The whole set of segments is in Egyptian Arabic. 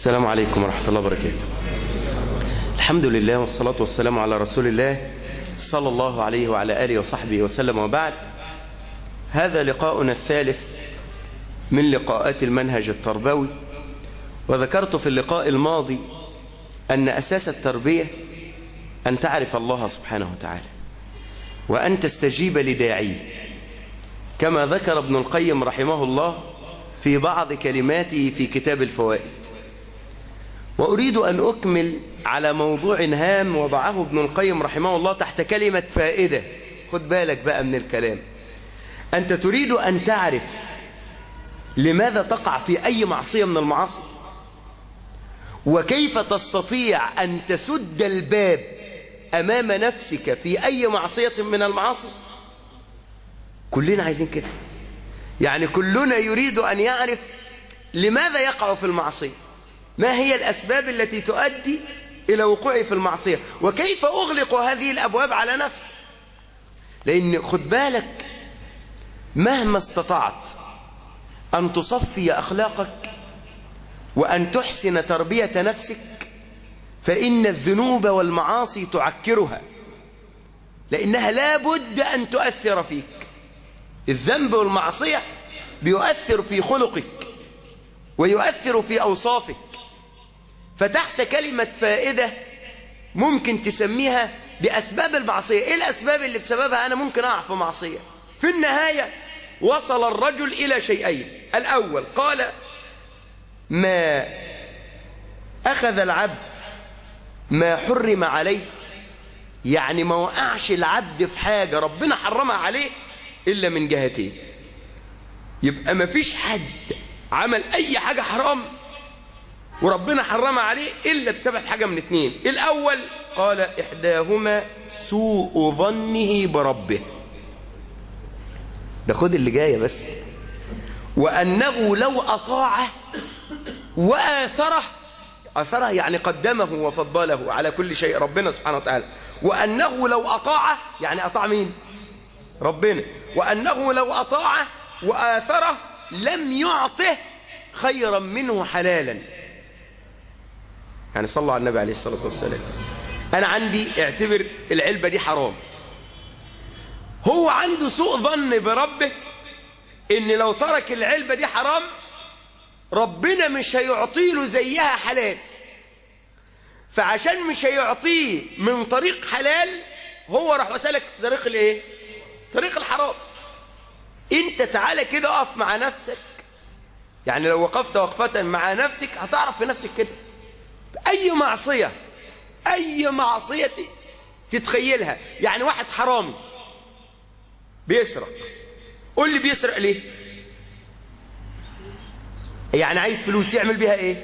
السلام عليكم ورحمة الله وبركاته الحمد لله والصلاة والسلام على رسول الله صلى الله عليه وعلى آله وصحبه وسلم وبعد هذا لقاؤنا الثالث من لقاءات المنهج التربوي وذكرت في اللقاء الماضي أن أساس التربية أن تعرف الله سبحانه وتعالى وأن تستجيب لداعيه كما ذكر ابن القيم رحمه الله في بعض كلماته في كتاب الفوائد وأريد أن أكمل على موضوع هام وضعه ابن القيم رحمه الله تحت كلمة فائدة خد بالك بقى من الكلام أنت تريد أن تعرف لماذا تقع في أي معصية من المعاصي وكيف تستطيع أن تسد الباب أمام نفسك في أي معصية من المعاصي كلنا عايزين كده يعني كلنا يريد أن يعرف لماذا يقع في المعصية ما هي الأسباب التي تؤدي إلى وقوعه في المعصية وكيف أغلق هذه الأبواب على نفسي لأن خد بالك مهما استطعت أن تصفي أخلاقك وأن تحسن تربية نفسك فإن الذنوب والمعاصي تعكرها لأنها لا بد أن تؤثر فيك الذنب والمعصية بيؤثر في خلقك ويؤثر في أوصافك فتحت كلمة فائدة ممكن تسميها بأسباب المعصية إيه الأسباب اللي بسببها أنا ممكن أقع في معصية في النهاية وصل الرجل إلى شيئين الأول قال ما أخذ العبد ما حرم عليه يعني ما وقعش العبد في حاجة ربنا حرمها عليه إلا من جهتين يبقى ما فيش حد عمل أي حاجة حرام وربنا حرمها عليه إلا بسبب حاجة من اتنين الأول قال إحداهما سوء ظنه بربه ده خد اللي جاية بس وأنه لو أطاعه وآثره أثره يعني قدمه وفضله على كل شيء ربنا سبحانه وتعالى وأنه لو أطاعه يعني أطاع مين ربنا وأنه لو أطاعه وآثره لم يعطه خيرا منه حلالا يعني صلوا على النبي عليه الصلاة والسلام أنا عندي اعتبر العلبة دي حرام هو عنده سوء ظن بربه إن لو ترك العلبة دي حرام ربنا مش هيعطيه زيها حلال فعشان مش هيعطيه من طريق حلال هو راح وسلك في طريق الايه طريق الحرام انت تعالى كده اقف مع نفسك يعني لو وقفت وقفة مع نفسك هتعرف في نفسك كده اي معصية اي معصية تتخيلها يعني واحد حرامي بيسرق قول لي بيسرق ليه يعني عايز فلوس يعمل بيها ايه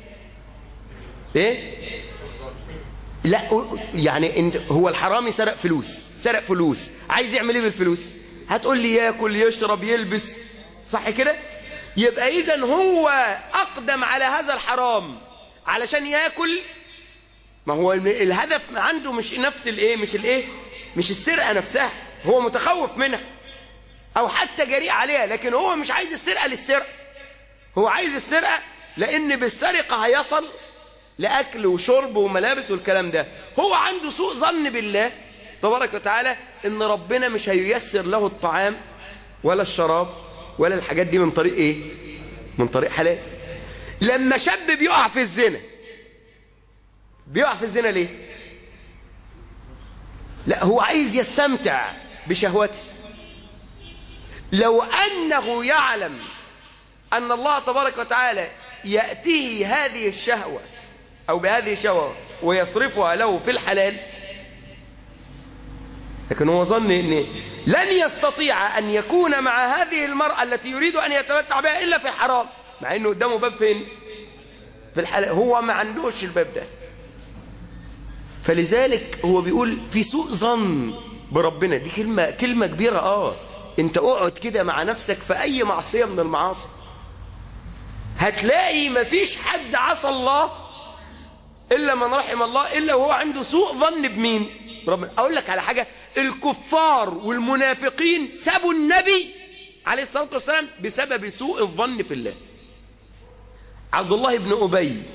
ايه لا يعني انت هو الحرامي سرق فلوس سرق فلوس عايز يعمل ايه بالفلوس هتقول لي ياكل يشرب يلبس صح كده يبقى اذا هو اقدم على هذا الحرام علشان ياكل ما هو الهدف عنده مش نفس الايه مش الايه مش السرقه نفسها هو متخوف منها او حتى جريء عليها لكن هو مش عايز السرقه للسرقه هو عايز السرقه لان بالسرقه هيصل لأكل وشرب وملابس والكلام ده هو عنده سوء ظن بالله تبارك وتعالى ان ربنا مش هييسر له الطعام ولا الشراب ولا الحاجات دي من طريق ايه من طريق حلال لما شاب بيقع في الزنا بيقع في الزنا ليه لا هو عايز يستمتع بشهوته لو أنه يعلم أن الله تبارك وتعالى يأتيه هذه الشهوة أو بهذه الشهوة ويصرفها له في الحلال لكن هو ظن أن لن يستطيع أن يكون مع هذه المرأة التي يريد أن يتمتع بها إلا في الحرام مع أنه قدامه باب فين في الحلال هو ما عندوش الباب ده فلذلك هو بيقول في سوء ظن بربنا دي كلمة, كلمة كبيرة آه انت اقعد كده مع نفسك في أي معصية من المعاصي هتلاقي مفيش حد عصى الله إلا من رحم الله إلا وهو عنده سوء ظن بمين ربنا أقول لك على حاجة الكفار والمنافقين سابوا النبي عليه الصلاة والسلام بسبب سوء الظن في الله عبد الله بن أبي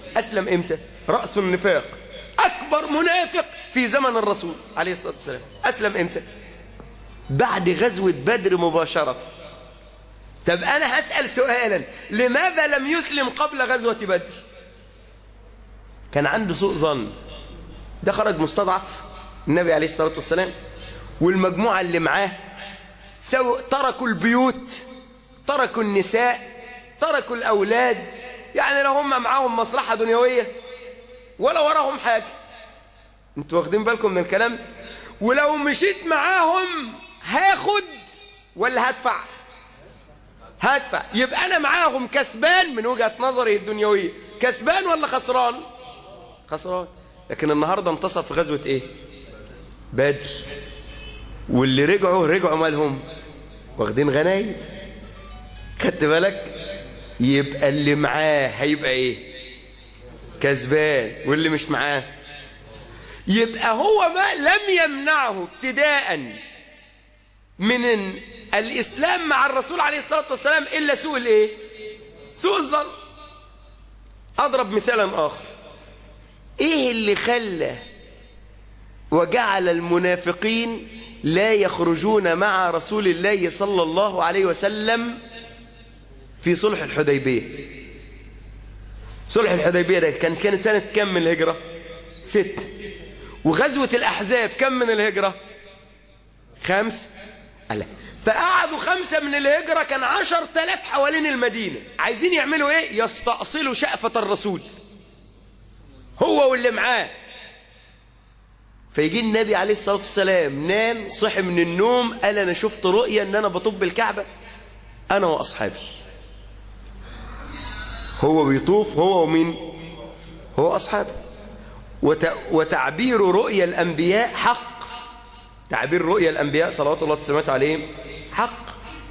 أسلم إمتى رأس النفاق أكبر منافق في زمن الرسول عليه الصلاة والسلام أسلم إمتى بعد غزوة بدر مباشرة طب أنا هسأل سؤالا لماذا لم يسلم قبل غزوة بدر كان عنده سوء ظن ده خرج مستضعف النبي عليه الصلاة والسلام والمجموعة اللي معاه سو تركوا البيوت تركوا النساء تركوا الأولاد يعني لو هم معاهم مصلحة دنيوية ولا وراهم حاجة انتوا واخدين بالكم من الكلام ولو مشيت معاهم هاخد ولا هدفع هدفع يبقى أنا معاهم كسبان من وجهة نظري الدنيوية كسبان ولا خسران خسران لكن النهاردة انتصر في غزوة ايه بدر واللي رجعوا رجعوا مالهم واخدين غنايم خدت بالك يبقى اللي معاه هيبقى ايه كسبان واللي مش معاه يبقى هو ما لم يمنعه ابتداء من الإسلام مع الرسول عليه الصلاة والسلام إلا سوء الإيه سوء الظن أضرب مثالا آخر إيه اللي خلى وجعل المنافقين لا يخرجون مع رسول الله صلى الله عليه وسلم في صلح الحديبية صلح الحديبية ده كانت كانت سنة كم من الهجرة ست وغزوة الأحزاب كم من الهجرة خمس ألا فقعدوا خمسة من الهجرة كان عشر تلاف حوالين المدينة عايزين يعملوا ايه يستأصلوا شأفة الرسول هو واللي معاه فيجي النبي عليه الصلاة والسلام نام صحي من النوم قال أنا شفت رؤية أن أنا بطب الكعبة أنا وأصحابي هو بيطوف هو ومين هو أصحابه وت... وتعبير رؤيا الأنبياء حق تعبير رؤيا الأنبياء صلوات الله وسلامته عليهم حق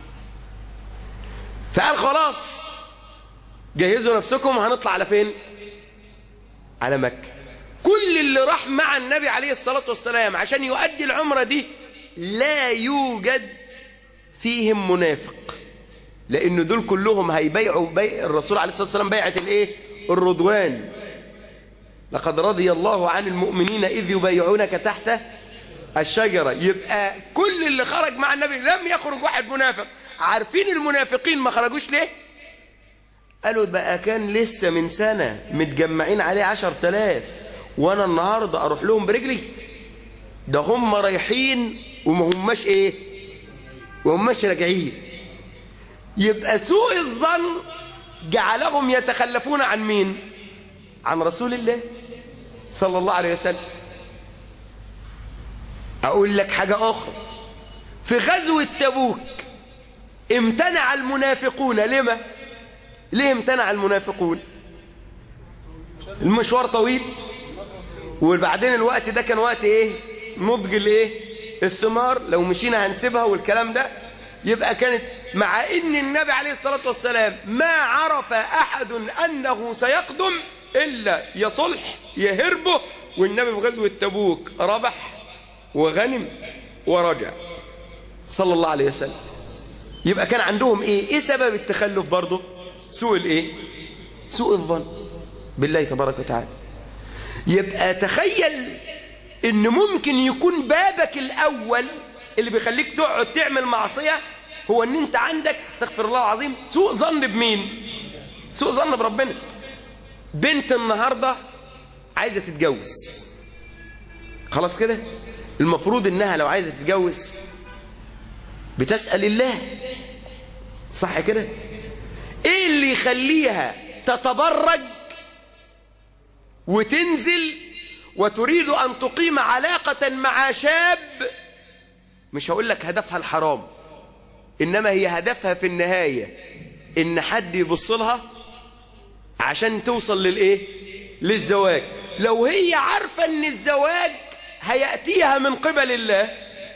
فقال خلاص جهزوا نفسكم هنطلع على فين على مكة كل اللي راح مع النبي عليه الصلاة والسلام عشان يؤدي العمرة دي لا يوجد فيهم منافق لأن دول كلهم هيبيعوا بيع الرسول عليه الصلاة والسلام بيعة الايه الرضوان لقد رضي الله عن المؤمنين إذ يبايعونك تحت الشجرة يبقى كل اللي خرج مع النبي لم يخرج واحد منافق عارفين المنافقين ما خرجوش ليه قالوا بقى كان لسه من سنة متجمعين عليه عشر تلاف وانا النهاردة اروح لهم برجلي ده هم رايحين وما هماش ايه وهماش راجعين يبقى سوء الظن جعلهم يتخلفون عن مين عن رسول الله صلى الله عليه وسلم اقول لك حاجة اخرى في غزوة تبوك امتنع المنافقون لما ليه امتنع المنافقون المشوار طويل وبعدين الوقت ده كان وقت ايه نضج الايه الثمار لو مشينا هنسيبها والكلام ده يبقى كانت مع ان النبي عليه الصلاة والسلام ما عرف احد انه سيقدم الا يا صلح يا هربه والنبي في غزوة تبوك ربح وغنم ورجع صلى الله عليه وسلم يبقى كان عندهم ايه ايه سبب التخلف برضه سوء الايه سوء الظن بالله تبارك وتعالى يبقى تخيل ان ممكن يكون بابك الاول اللي بيخليك تقعد تعمل معصية هو ان انت عندك استغفر الله العظيم سوء ظن بمين سوء ظن بربنا بنت النهاردة عايزة تتجوز خلاص كده المفروض انها لو عايزة تتجوز بتسأل الله صح كده ايه اللي يخليها تتبرج وتنزل وتريد ان تقيم علاقة مع شاب مش هقول لك هدفها الحرام انما هي هدفها في النهاية ان حد يبص لها عشان توصل للايه للزواج لو هي عارفة ان الزواج هيأتيها من قبل الله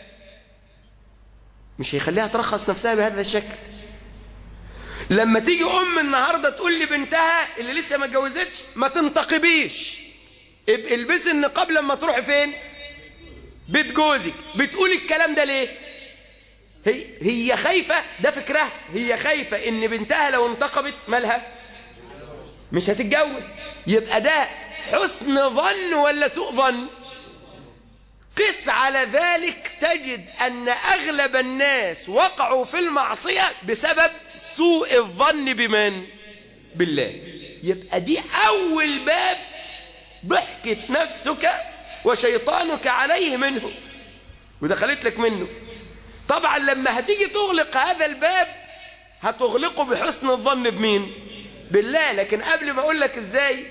مش هيخليها ترخص نفسها بهذا الشكل لما تيجي ام النهارده تقول لبنتها اللي لسه ما اتجوزتش ما تنتقبيش البسي النقاب لما تروحي فين بيت جوزك بتقول الكلام ده ليه هي هي خايفه ده فكرها هي خايفه ان بنتها لو انتقبت مالها مش هتتجوز يبقى ده حسن ظن ولا سوء ظن قس على ذلك تجد أن أغلب الناس وقعوا في المعصية بسبب سوء الظن بمن؟ بالله يبقى دي أول باب ضحكت نفسك وشيطانك عليه منه ودخلت لك منه طبعا لما هتيجي تغلق هذا الباب هتغلقه بحسن الظن بمين بالله لكن قبل ما اقول لك ازاي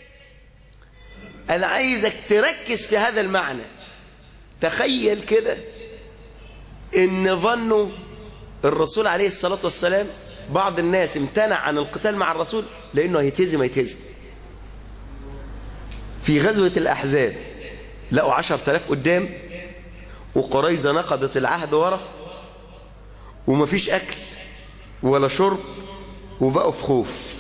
انا عايزك تركز في هذا المعنى تخيل كده ان ظنوا الرسول عليه الصلاة والسلام بعض الناس امتنع عن القتال مع الرسول لانه هيتهزم هيتهزم في غزوة الأحزاب لقوا عشر تلاف قدام وقريزة نقضت العهد ورا ومفيش أكل ولا شرب وبقوا في خوف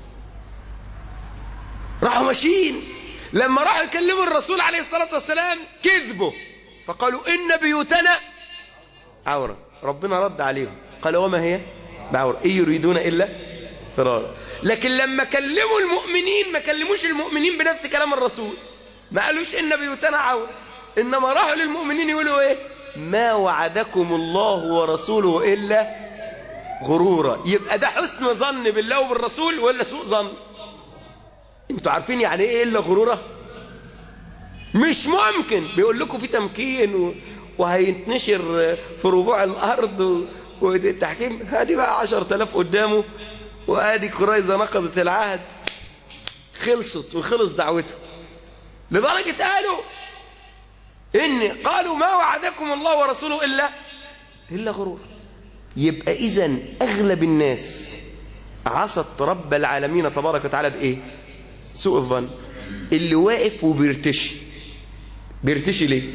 راحوا ماشيين لما راحوا يكلموا الرسول عليه الصلاة والسلام كذبوا فقالوا إن بيوتنا عورة ربنا رد عليهم قال وما هي بعورة إيه يريدون إلا فرار لكن لما كلموا المؤمنين ما كلموش المؤمنين بنفس كلام الرسول ما قالوش إن بيوتنا عورة إنما راحوا للمؤمنين يقولوا إيه ما وعدكم الله ورسوله إلا غرورا يبقى ده حسن ظن بالله وبالرسول ولا سوء ظن انتوا عارفين يعني ايه الا غرورة مش ممكن بيقول لكم في تمكين و... وهينتشر في ربوع الارض و... والتحكيم هادي بقى عشر تلاف قدامه وادي قريزة نقضت العهد خلصت وخلص دعوته لدرجة قالوا ان قالوا ما وعدكم الله ورسوله الا الا غرور يبقى اذا اغلب الناس عصت رب العالمين تبارك وتعالى بايه سوء الظن اللي واقف وبيرتشي بيرتشي ليه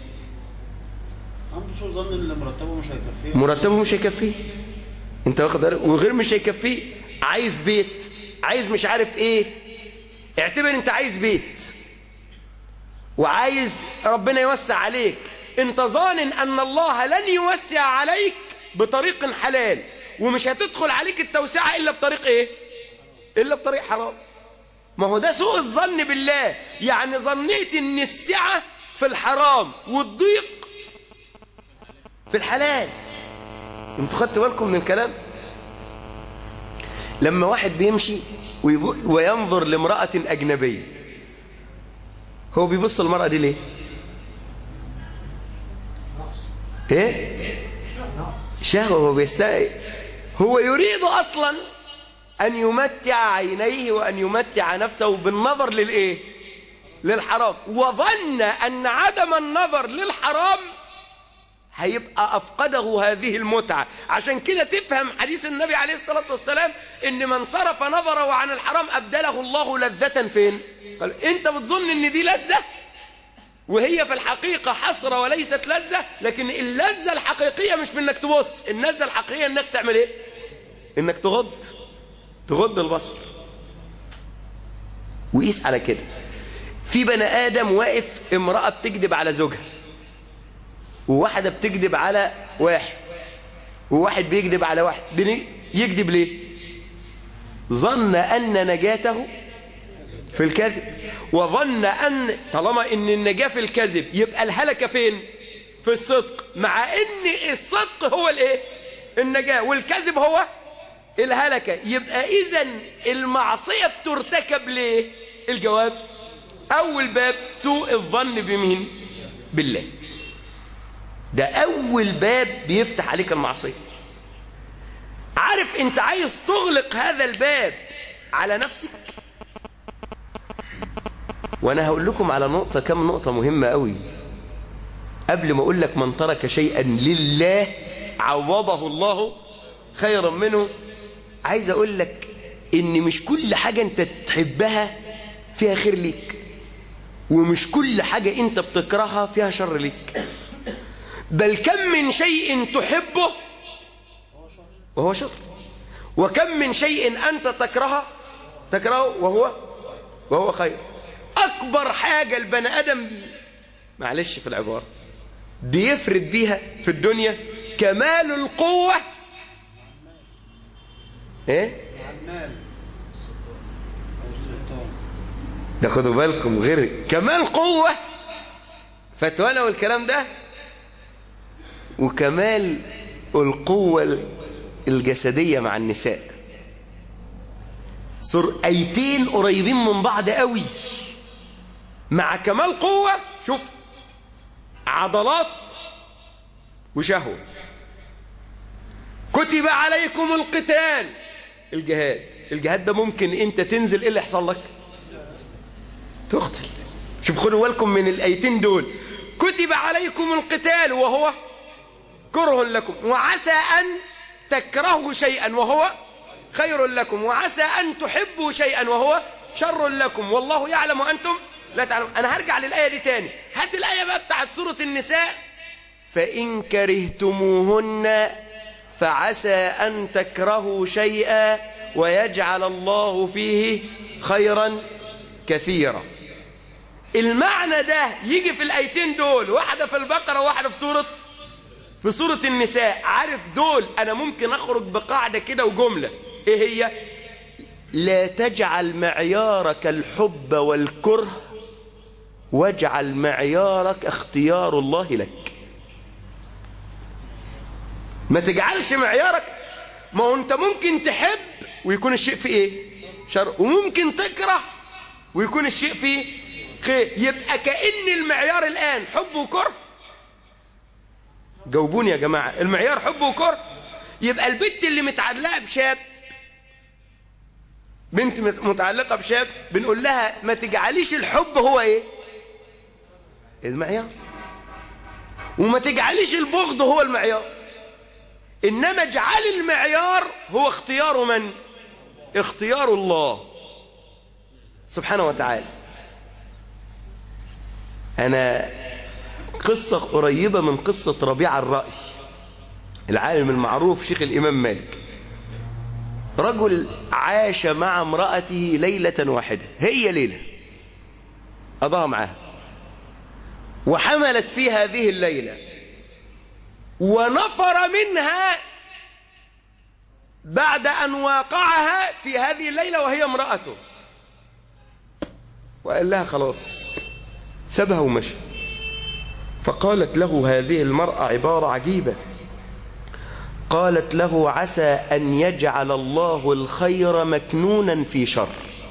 عنده سوء ظن ان مرتبه مش هيكفيه مرتبه مش هيكفيه انت واخد بالك؟ وغير مش هيكفيه عايز بيت عايز مش عارف ايه اعتبر انت عايز بيت وعايز ربنا يوسع عليك انت ظان ان الله لن يوسع عليك بطريق حلال ومش هتدخل عليك التوسعة الا بطريق ايه الا بطريق حرام ما هو ده سوء الظن بالله يعني ظنيت ان السعة في الحرام والضيق في الحلال انتوا خدتوا بالكم من الكلام لما واحد بيمشي ويب- وينظر لامرأة أجنبية هو بيبص المرأة دي ليه ايه شهوة هو بيستاء هو يريد أصلا أن يمتع عينيه وأن يمتع نفسه بالنظر للإيه للحرام وظن أن عدم النظر للحرام هيبقى أفقده هذه المتعة عشان كده تفهم حديث النبي عليه الصلاة والسلام إن من صرف نظره عن الحرام أبدله الله لذة فين قال أنت بتظن إن دي لذة وهي في الحقيقة حسرة وليست لذة لكن اللذة الحقيقية مش في إنك تبص اللذة الحقيقية إنك تعمل إيه إنك تغض تغض البصر وقيس على كده في بني آدم واقف امرأة بتكذب على زوجها وواحدة بتكذب على واحد وواحد بيكذب على واحد بني يكذب ليه ظن أن نجاته في الكذب وظن أن طالما أن النجاة في الكذب يبقى الهلكة فين في الصدق مع أن الصدق هو الايه النجاة والكذب هو الهلكة يبقى إذا المعصية بترتكب ليه الجواب أول باب سوء الظن بمين بالله ده أول باب بيفتح عليك المعصية عارف أنت عايز تغلق هذا الباب على نفسك وأنا هقول لكم على نقطة كم نقطة مهمة قوي قبل ما أقول لك من ترك شيئا لله عوضه الله خيرا منه عايز أقول لك إن مش كل حاجة أنت تحبها فيها خير ليك ومش كل حاجة أنت بتكرهها فيها شر ليك بل كم من شيء تحبه وهو شر وكم من شيء أنت تكرهه تكرهه وهو وهو خير أكبر حاجة البني آدم معلش في العبارة بيفرد بيها في الدنيا كمال القوة ايه المال ده خدوا بالكم غير كمان قوة فتولى والكلام ده وكمال القوة الجسدية مع النساء صر ايتين قريبين من بعض قوي مع كمال قوة شوف عضلات وشهوة كتب عليكم القتال الجهاد الجهاد ده ممكن انت تنزل ايه اللي يحصل لك تقتل شوف خدوا بالكم من الايتين دول كتب عليكم القتال وهو كره لكم وعسى ان تكرهوا شيئا وهو خير لكم وعسى ان تحبوا شيئا وهو شر لكم والله يعلم وانتم لا تعلمون انا هرجع للايه دي تاني هات الايه بقى بتاعت سوره النساء فان كرهتموهن فعسى ان تكرهوا شيئا ويجعل الله فيه خيرا كثيرا المعنى ده يجي في الايتين دول واحده في البقره وواحده في سوره في سوره النساء عارف دول انا ممكن اخرج بقاعده كده وجمله ايه هي لا تجعل معيارك الحب والكره واجعل معيارك اختيار الله لك ما تجعلش معيارك ما هو انت ممكن تحب ويكون الشيء فيه ايه شر وممكن تكره ويكون الشيء فيه خير يبقى كأن المعيار الآن حب وكره جاوبوني يا جماعة المعيار حب وكره يبقى البنت اللي متعلقة بشاب بنت متعلقة بشاب بنقول لها ما تجعليش الحب هو ايه المعيار وما تجعليش البغض هو المعيار إنما اجعل المعيار هو اختيار من اختيار الله سبحانه وتعالى أنا قصة قريبة من قصة ربيع الرأي العالم المعروف شيخ الإمام مالك رجل عاش مع امرأته ليلة واحدة هي ليلة قضاها معها وحملت في هذه الليلة ونفر منها بعد أن واقعها في هذه الليلة وهي امرأته وقال لها خلاص سابها ومشى فقالت له هذه المرأة عبارة عجيبة قالت له عسى أن يجعل الله الخير مكنونا في شر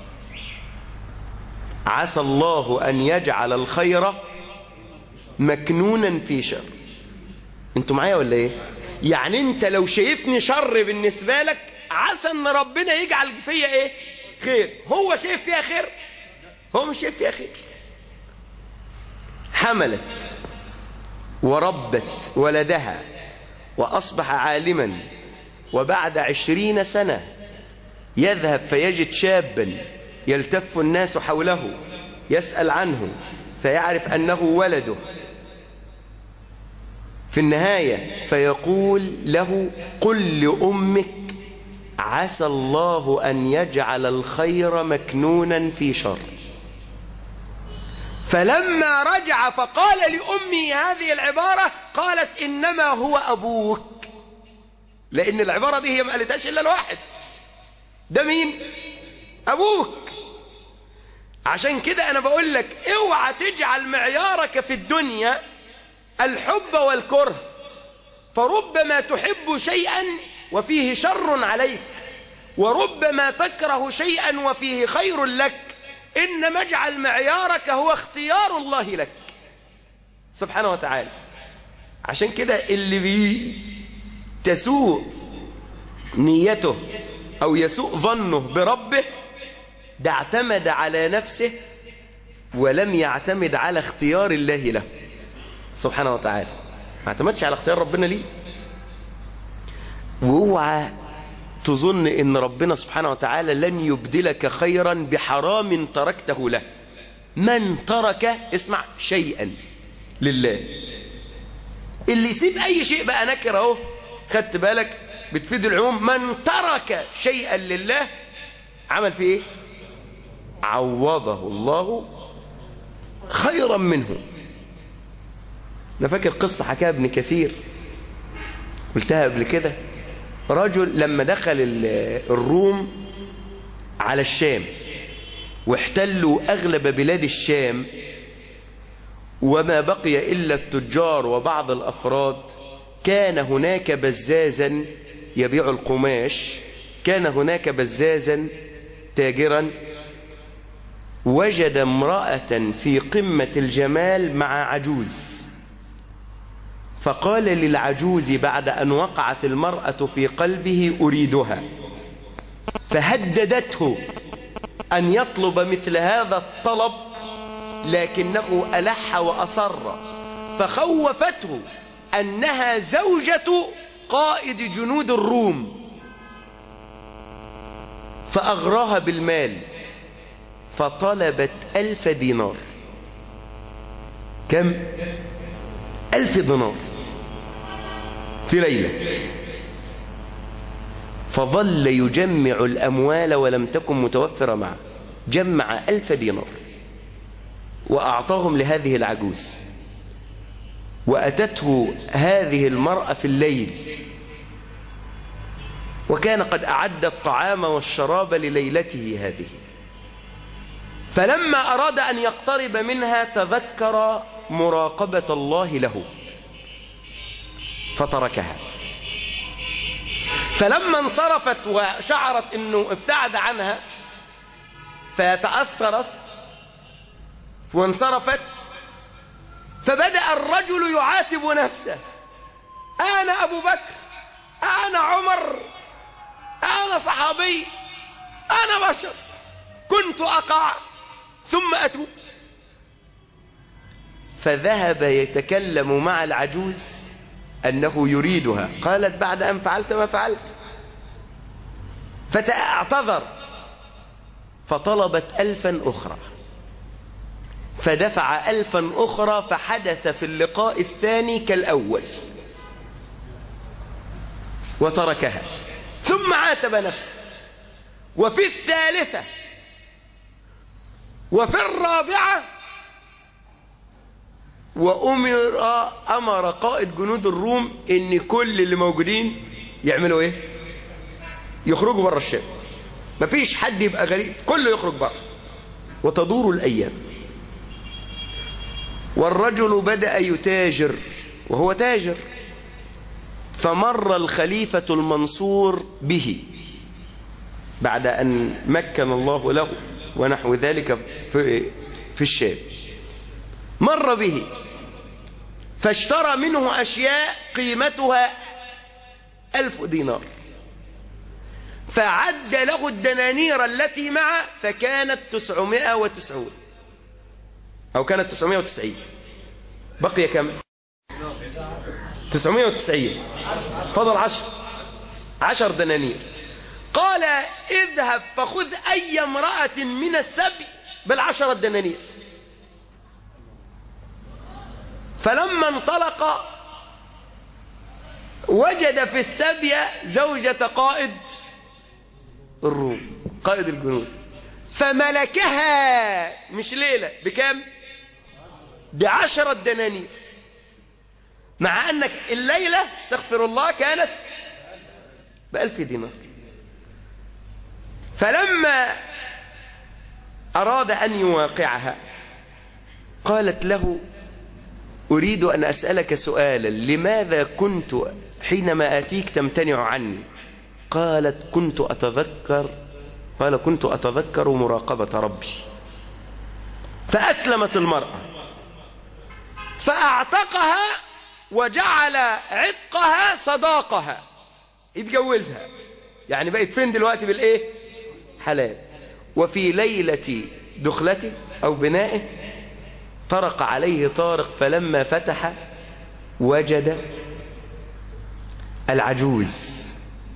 عسى الله أن يجعل الخير مكنونا في شر انتوا معايا ولا ايه يعني انت لو شايفني شر بالنسبة لك عسى ان ربنا يجعل فيا ايه خير هو شايف فيها خير هو مش شايف فيها خير حملت وربت ولدها وأصبح عالما وبعد عشرين سنة يذهب فيجد شابا يلتف الناس حوله يسأل عنه فيعرف أنه ولده في النهاية فيقول له قل لأمك عسى الله أن يجعل الخير مكنونا في شر فلما رجع فقال لأمي هذه العبارة قالت إنما هو أبوك لأن العبارة دي هي ما قالتهاش إلا الواحد ده مين؟ أبوك عشان كده أنا بقول لك اوعى تجعل معيارك في الدنيا الحب والكره فربما تحب شيئا وفيه شر عليك وربما تكره شيئا وفيه خير لك إنما اجعل معيارك هو اختيار الله لك سبحانه وتعالى عشان كده اللي بي تسوء نيته أو يسوء ظنه بربه ده اعتمد على نفسه ولم يعتمد على اختيار الله له سبحانه وتعالى ما اعتمدش على اختيار ربنا ليه واوعى تظن ان ربنا سبحانه وتعالى لن يبدلك خيرا بحرام تركته له من ترك اسمع شيئا لله اللي يسيب اي شيء بقى نكر اهو خدت بالك بتفيد العموم من ترك شيئا لله عمل فيه ايه عوضه الله خيرا منه انا فاكر قصه حكاها ابن كثير قلتها قبل كده رجل لما دخل الروم على الشام واحتلوا أغلب بلاد الشام وما بقي إلا التجار وبعض الأفراد كان هناك بزازا يبيع القماش كان هناك بزازا تاجرا وجد امرأة في قمة الجمال مع عجوز فقال للعجوز بعد أن وقعت المرأة في قلبه أريدها فهددته أن يطلب مثل هذا الطلب لكنه ألح وأصر فخوفته أنها زوجة قائد جنود الروم فأغراها بالمال فطلبت ألف دينار كم؟ ألف دينار في ليلة فظل يجمع الأموال ولم تكن متوفرة معه جمع ألف دينار وأعطاهم لهذه العجوز وأتته هذه المرأة في الليل وكان قد أعد الطعام والشراب لليلته هذه فلما أراد أن يقترب منها تذكر مراقبة الله له فتركها فلما انصرفت وشعرت أنه ابتعد عنها فتأثرت وانصرفت فبدأ الرجل يعاتب نفسه أنا أبو بكر أنا عمر أنا صحابي أنا بشر كنت أقع ثم أتوب فذهب يتكلم مع العجوز أنه يريدها قالت بعد أن فعلت ما فعلت فتأعتذر فطلبت ألفا أخرى فدفع ألفا أخرى فحدث في اللقاء الثاني كالأول وتركها ثم عاتب نفسه وفي الثالثة وفي الرابعة وأمر أمر قائد جنود الروم إن كل اللي موجودين يعملوا إيه يخرجوا بره الشام مفيش حد يبقى غريب كله يخرج بره وتدور الأيام والرجل بدأ يتاجر وهو تاجر فمر الخليفة المنصور به بعد أن مكن الله له ونحو ذلك في, في الشام مر به فاشترى منه أشياء قيمتها ألف دينار فعد له الدنانير التي معه فكانت تسعمائة وتسعون أو كانت تسعمائة وتسعين بقي كم تسعمائة وتسعين فضل عشر عشر دنانير قال اذهب فخذ أي امرأة من السبي بالعشرة دنانير فلما انطلق وجد في السبية زوجة قائد الروم قائد الجنود فملكها مش ليلة بكم بعشرة دنانير مع أنك الليلة استغفر الله كانت بألف دينار فلما أراد أن يواقعها قالت له أريد أن أسألك سؤالا لماذا كنت حينما آتيك تمتنع عني قالت كنت أتذكر قال كنت أتذكر مراقبة ربي فأسلمت المرأة فأعتقها وجعل عتقها صداقها يتجوزها يعني بقت فين دلوقتي بالإيه حلال وفي ليلة دخلته أو بنائه طرق عليه طارق فلما فتح وجد العجوز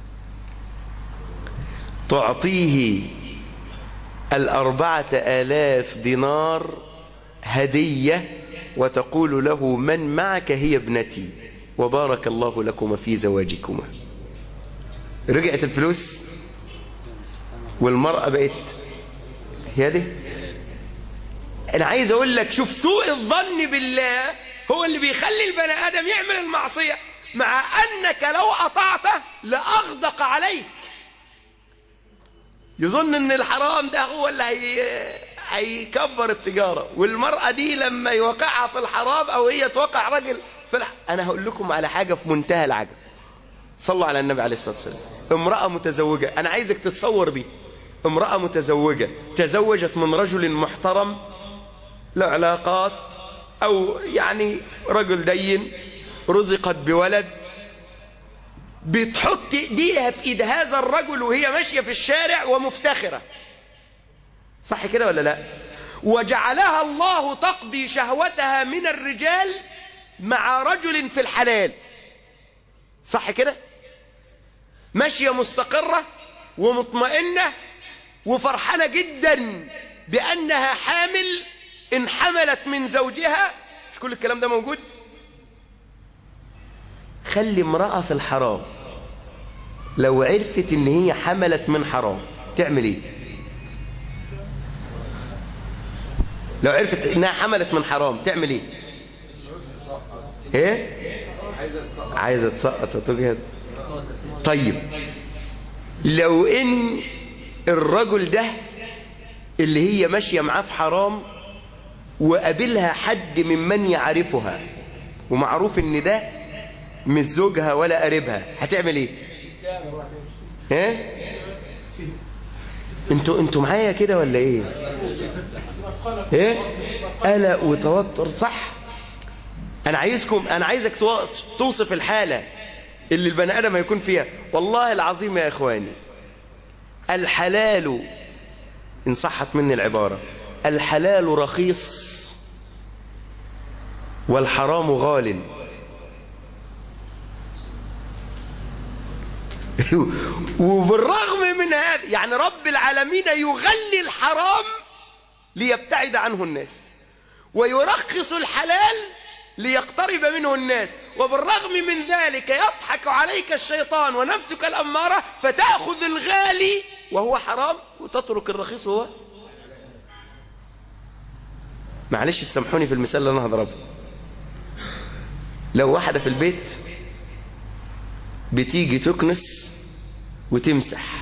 تعطيه الأربعة آلاف دينار هدية وتقول له من معك هي ابنتي وبارك الله لكما في زواجكما رجعت الفلوس والمرأة بقت هي دي أنا عايز أقول لك شوف سوء الظن بالله هو اللي بيخلي البني آدم يعمل المعصية مع أنك لو أطعته لأغدق عليك يظن ان الحرام ده هو اللي هي... هيكبر التجارة والمرأة دي لما يوقعها في الحرام او هي توقع رجل في الح... انا هقول لكم على حاجة في منتهى العجب صلوا على النبي عليه الصلاة والسلام امرأة متزوجة انا عايزك تتصور دي امرأة متزوجة تزوجت من رجل محترم له علاقات او يعني رجل دين رزقت بولد بتحط ايديها في ايد هذا الرجل وهي ماشيه في الشارع ومفتخره صح كده ولا لا وجعلها الله تقضي شهوتها من الرجال مع رجل في الحلال صح كده ماشيه مستقره ومطمئنه وفرحانه جدا بانها حامل ان حملت من زوجها مش كل الكلام ده موجود خلي امرأة في الحرام لو عرفت ان هي حملت من حرام تعمل ايه لو عرفت انها حملت من حرام تعمل ايه ايه عايزه تسقط وتجهد طيب لو ان الرجل ده اللي هي ماشيه معاه في حرام وقابلها حد ممن يعرفها ومعروف ان ده مش زوجها ولا قريبها هتعمل ايه ايه انتوا انتوا معايا كده ولا ايه ايه قلق وتوتر صح انا عايزكم انا عايزك تو- توصف الحاله اللي البني ادم هيكون فيها والله العظيم يا اخواني الحلال ان صحت مني العباره الحلال رخيص والحرام غال وبالرغم من هذا يعني رب العالمين يغلي الحرام ليبتعد عنه الناس ويرخص الحلال ليقترب منه الناس وبالرغم من ذلك يضحك عليك الشيطان ونفسك الأمارة فتأخذ الغالي وهو حرام وتترك الرخيص وهو معلش تسامحوني في المثال اللي أنا هضربه لو واحدة في البيت بتيجي تكنس وتمسح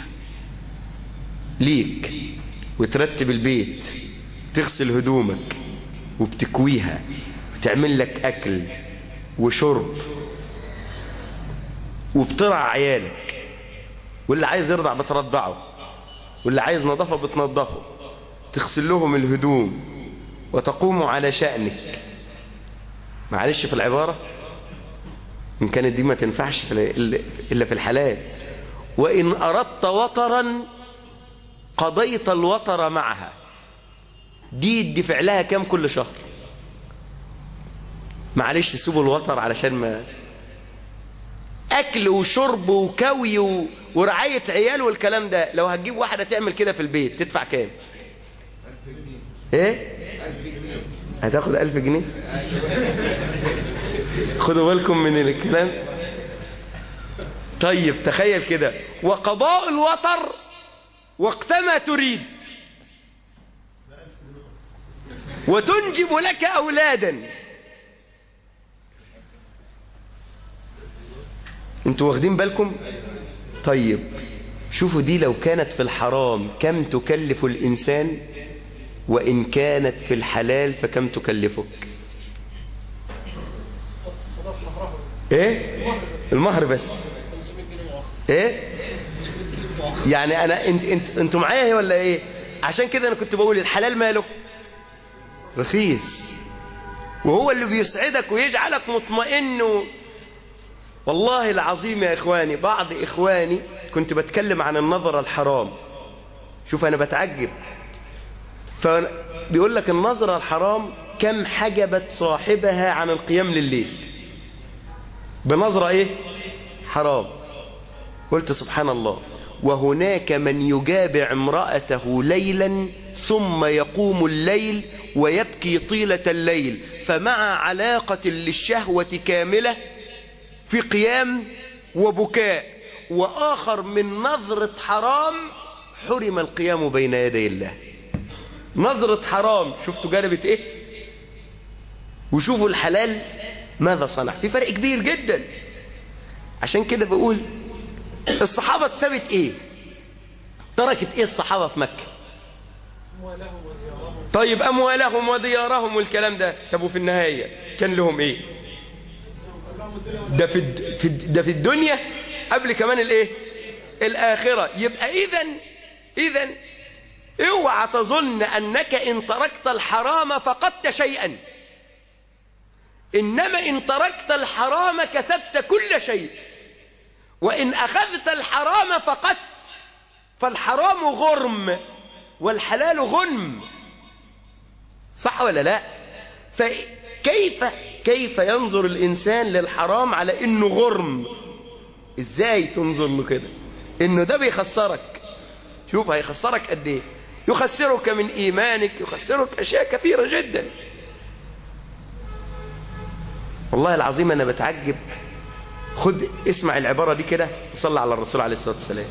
ليك وترتب البيت تغسل هدومك وبتكويها وتعمل لك أكل وشرب وبترعى عيالك واللي عايز يرضع بترضعه واللي عايز نظافة بتنظفه تغسل لهم الهدوم وتقوم على شأنك معلش في العبارة إن كانت دي ما تنفعش في ال- إلا في الحلال وإن أردت وطرا قضيت الوطر معها دي الدفع لها كام كل شهر معلش سيبوا الوطر علشان ما أكل وشرب وكوي و... ورعاية عيال والكلام ده لو هتجيب واحدة تعمل كده في البيت تدفع كام ايه هتاخد ألف جنيه خدوا بالكم من الكلام طيب تخيل كده وقضاء الوطر وقتما تريد وتنجب لك أولادا انتوا واخدين بالكم طيب شوفوا دي لو كانت في الحرام كم تكلف الإنسان وإن كانت في الحلال فكم تكلفك ايه المهر بس ايه يعني انا انت انت انتوا معايا ولا ايه عشان كده انا كنت بقول الحلال ماله رخيص وهو اللي بيسعدك ويجعلك مطمئن و... والله العظيم يا إخواني بعض إخواني كنت بتكلم عن النظر الحرام شوف أنا بتعجب فبيقول لك النظرة الحرام كم حجبت صاحبها عن القيام لليل بنظرة إيه حرام قلت سبحان الله وهناك من يجابع امرأته ليلا ثم يقوم الليل ويبكي طيلة الليل فمع علاقة للشهوة كاملة في قيام وبكاء وآخر من نظرة حرام حرم القيام بين يدي الله نظرة حرام شفتوا جانبت ايه وشوفوا الحلال ماذا صنع في فرق كبير جدا عشان كده بقول الصحابة سابت ايه تركت ايه الصحابة في مكة طيب أموالهم وديارهم والكلام ده طب وفي النهاية كان لهم ايه ده في الد- في الد- ده في الدنيا قبل كمان الايه الآخرة يبقى إذا إذا اوعى تظن أنك إن تركت الحرام فقدت شيئا إنما إن تركت الحرام كسبت كل شيء وإن أخذت الحرام فقدت فالحرام غرم والحلال غنم صح ولا لا فكيف كيف ينظر الإنسان للحرام على إنه غرم إزاي تنظر له كده إنه ده بيخسرك شوف هيخسرك قد إيه يخسرك من إيمانك يخسرك أشياء كثيرة جدا والله العظيم أنا بتعجب خد اسمع العبارة دي كده صلى على الرسول عليه الصلاة والسلام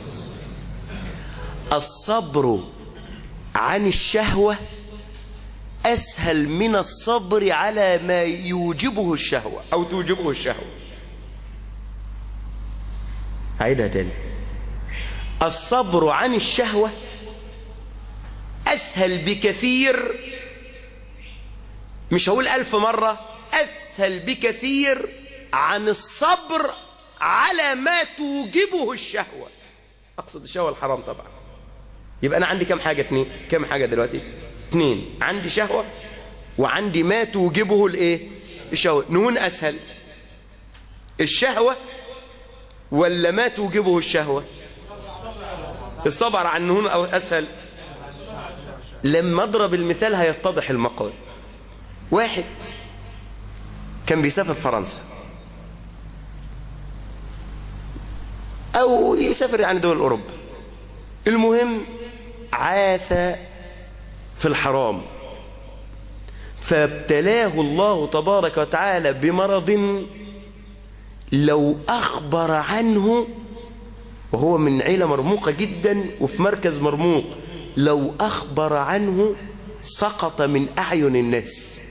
الصبر عن الشهوة أسهل من الصبر على ما يوجبه الشهوة أو توجبه الشهوة عيدها تاني الصبر عن الشهوة أسهل بكثير مش هقول ألف مرة أسهل بكثير عن الصبر على ما توجبه الشهوة أقصد الشهوة الحرام طبعا يبقى أنا عندي كم حاجة اتنين كم حاجة دلوقتي اتنين عندي شهوة وعندي ما توجبه الايه الشهوة نون أسهل الشهوة ولا ما توجبه الشهوة الصبر عن نون أو أسهل لما أضرب المثال هيتضح المقال واحد كان بيسافر فرنسا أو يسافر يعني دول أوروبا المهم عاث في الحرام فابتلاه الله تبارك وتعالى بمرض لو أخبر عنه وهو من عيلة مرموقة جدا وفي مركز مرموق لو أخبر عنه سقط من أعين الناس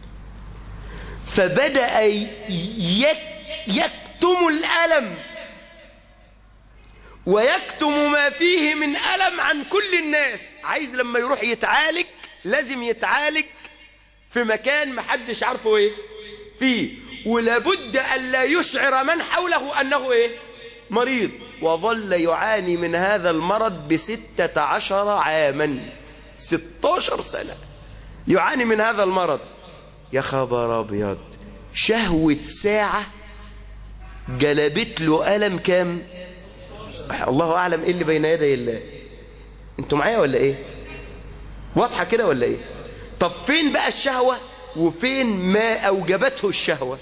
فبدأ يك يكتم الألم ويكتم ما فيه من ألم عن كل الناس عايز لما يروح يتعالج لازم يتعالج في مكان محدش عارفه ايه فيه ولابد أن لا يشعر من حوله أنه ايه مريض وظل يعاني من هذا المرض بستة عشر عاما ستاشر سنة يعاني من هذا المرض يا خبر أبيض شهوة ساعة جلبت له ألم كام الله أعلم إيه اللي بين يدي الله أنتوا معايا ولا إيه واضحة كده ولا إيه طب فين بقى الشهوة وفين ما أوجبته الشهوة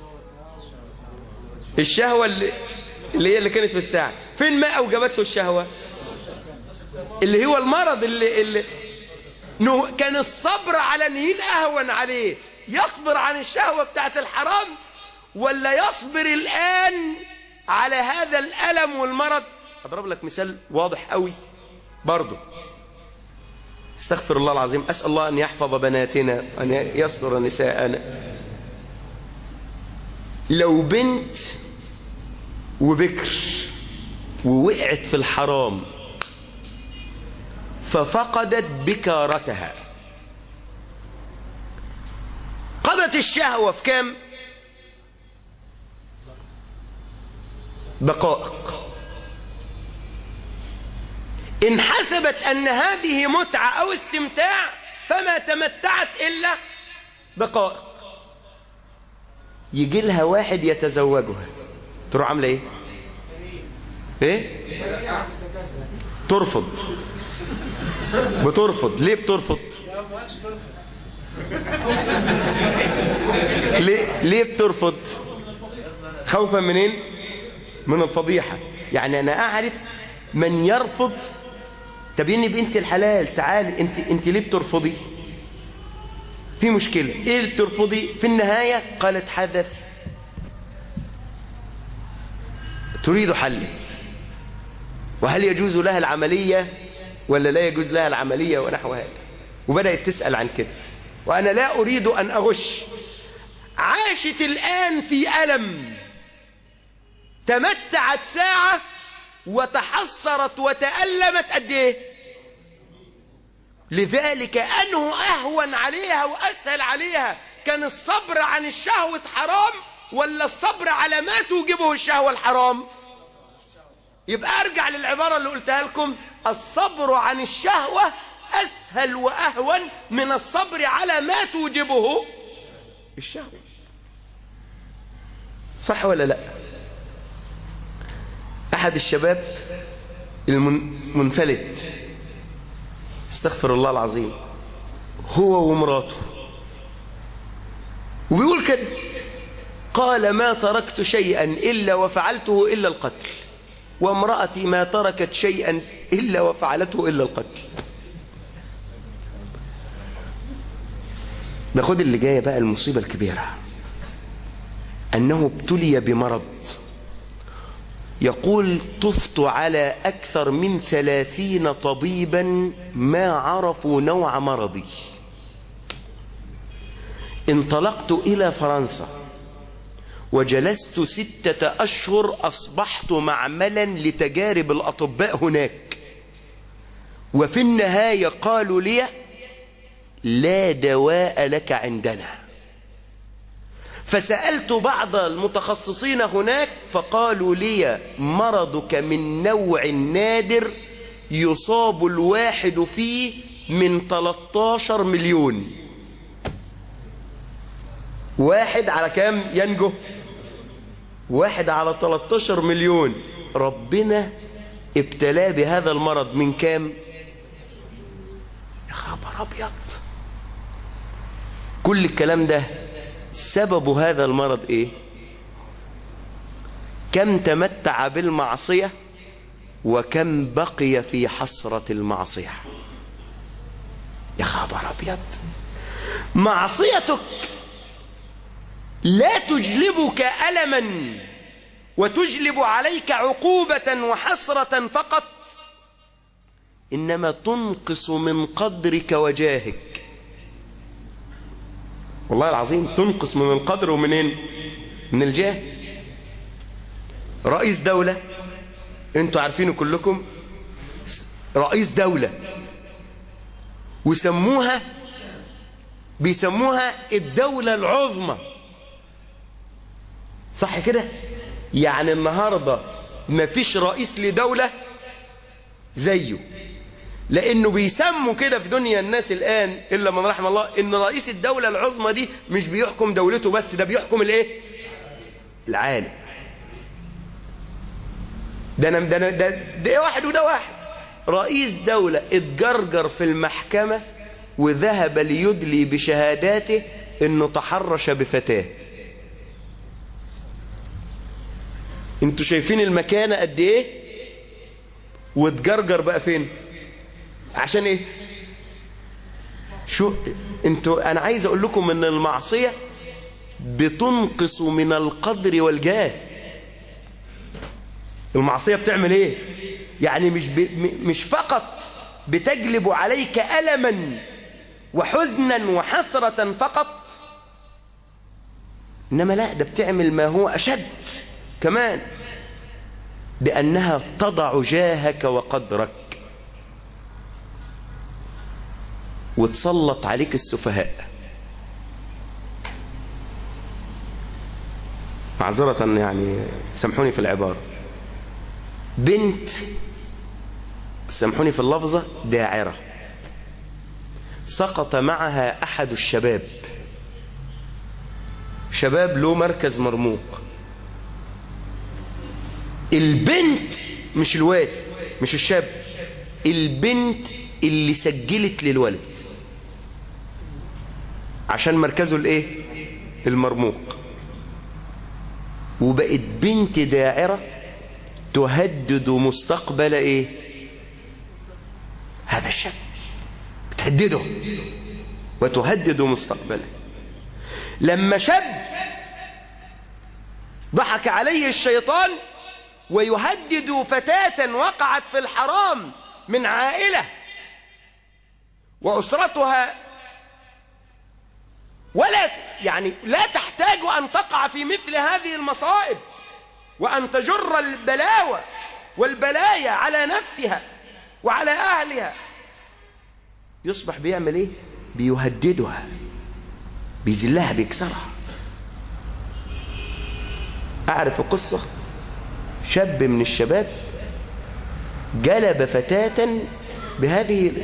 الشهوة اللي, اللي هي اللي كانت في الساعة فين ما أوجبته الشهوة اللي هو المرض اللي, اللي نو كان الصبر على نهين أهون عليه يصبر عن الشهوة بتاعت الحرام ولا يصبر الآن على هذا الألم والمرض أضرب لك مثال واضح قوي برضه استغفر الله العظيم أسأل الله أن يحفظ بناتنا وأن يستر نساءنا لو بنت وبكر ووقعت في الحرام ففقدت بكارتها قضت الشهوة في كام دقائق إن حسبت أن هذه متعة أو استمتاع فما تمتعت إلا دقائق يجي لها واحد يتزوجها تروح عامله ايه ايه ترفض بترفض ليه بترفض ليه ليه بترفض خوفا منين من الفضيحة يعني أنا أعرف من يرفض طب يني بنت الحلال تعالي انت انت ليه بترفضي في مشكلة ايه اللي بترفضي في النهاية قالت حدث تريد حله وهل يجوز لها العملية ولا لا يجوز لها العملية ونحو هذا وبدأت تسأل عن كده وأنا لا أريد أن أغش عاشت الآن في ألم تمتعت ساعة وتحسرت وتألمت قد ايه لذلك أنه أهون عليها وأسهل عليها كان الصبر عن الشهوة حرام ولا الصبر على ما توجبه الشهوة الحرام يبقى أرجع للعبارة اللي قلتها لكم الصبر عن الشهوة أسهل وأهون من الصبر على ما توجبه الشهوة صح ولا لا أحد الشباب المنفلت استغفر الله العظيم هو ومراته وبيقول كده قال ما تركت شيئا إلا وفعلته إلا القتل وامرأتي ما تركت شيئا إلا وفعلته إلا القتل ده خد اللي جاية بقى المصيبة الكبيرة أنه ابتلي بمرض يقول طفت على أكثر من ثلاثين طبيبا ما عرفوا نوع مرضي انطلقت إلى فرنسا وجلست ستة أشهر أصبحت معملا لتجارب الأطباء هناك وفي النهاية قالوا لي لا دواء لك عندنا فسألت بعض المتخصصين هناك فقالوا لي مرضك من نوع نادر يصاب الواحد فيه من 13 مليون واحد على كام ينجو واحد على 13 مليون ربنا ابتلاه بهذا المرض من كام يا خبر ابيض كل الكلام ده سبب هذا المرض ايه كم تمتع بالمعصية وكم بقي في حسرة المعصية يا خبر ابيض معصيتك لا تجلبك ألما وتجلب عليك عقوبة وحسرة فقط إنما تنقص من قدرك وجاهك والله العظيم تنقص من القدر ومنين من الجاه رئيس دولة انتوا عارفينه كلكم رئيس دولة وسموها بيسموها الدولة العظمى صح كده يعني النهاردة ما فيش رئيس لدولة زيه لانه بيسموا كده في دنيا الناس الان الا من رحم الله ان رئيس الدولة العظمى دي مش بيحكم دولته بس ده بيحكم الايه العالم ده انا ده, ده, ده واحد وده واحد رئيس دولة اتجرجر في المحكمة وذهب ليدلي بشهاداته انه تحرش بفتاه انتوا شايفين المكانة قد ايه واتجرجر بقى فين عشان ايه شو انتوا انا عايز اقول لكم ان المعصية بتنقص من القدر والجاه المعصية بتعمل ايه يعني مش ب... مش فقط بتجلب عليك ألما وحزنا وحسرة فقط إنما لا ده بتعمل ما هو أشد كمان بأنها تضع جاهك وقدرك وتسلط عليك السفهاء معذرة يعني سامحوني في العبارة بنت سامحوني في اللفظة داعرة سقط معها أحد الشباب شباب له مركز مرموق البنت مش الواد مش الشاب البنت اللي سجلت للولد عشان مركزه الايه المرموق وبقت بنت داعرة تهدد مستقبل ايه هذا الشاب بتهدده وتهدد مستقبله لما شاب ضحك عليه الشيطان ويهدد فتاة وقعت في الحرام من عائلة وأسرتها ولا يعني لا تحتاج أن تقع في مثل هذه المصائب وأن تجر البلاوى والبلايا على نفسها وعلى أهلها يصبح بيعمل ايه بيهددها بيذلها بيكسرها أعرف قصة شاب من الشباب جلب فتاة بهذه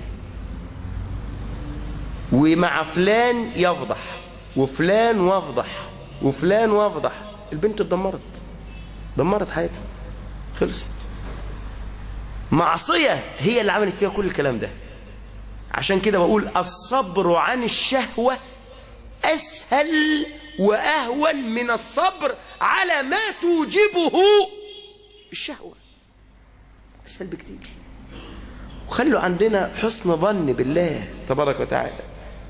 ومع فلان يفضح وفلان وافضح وفلان وافضح البنت اتدمرت دمرت حياتها خلصت معصية هي اللي عملت فيها كل الكلام ده عشان كده بقول الصبر عن الشهوة أسهل وأهون من الصبر على ما توجبه الشهوة أسهل بكتير وخلوا عندنا حسن ظن بالله تبارك وتعالى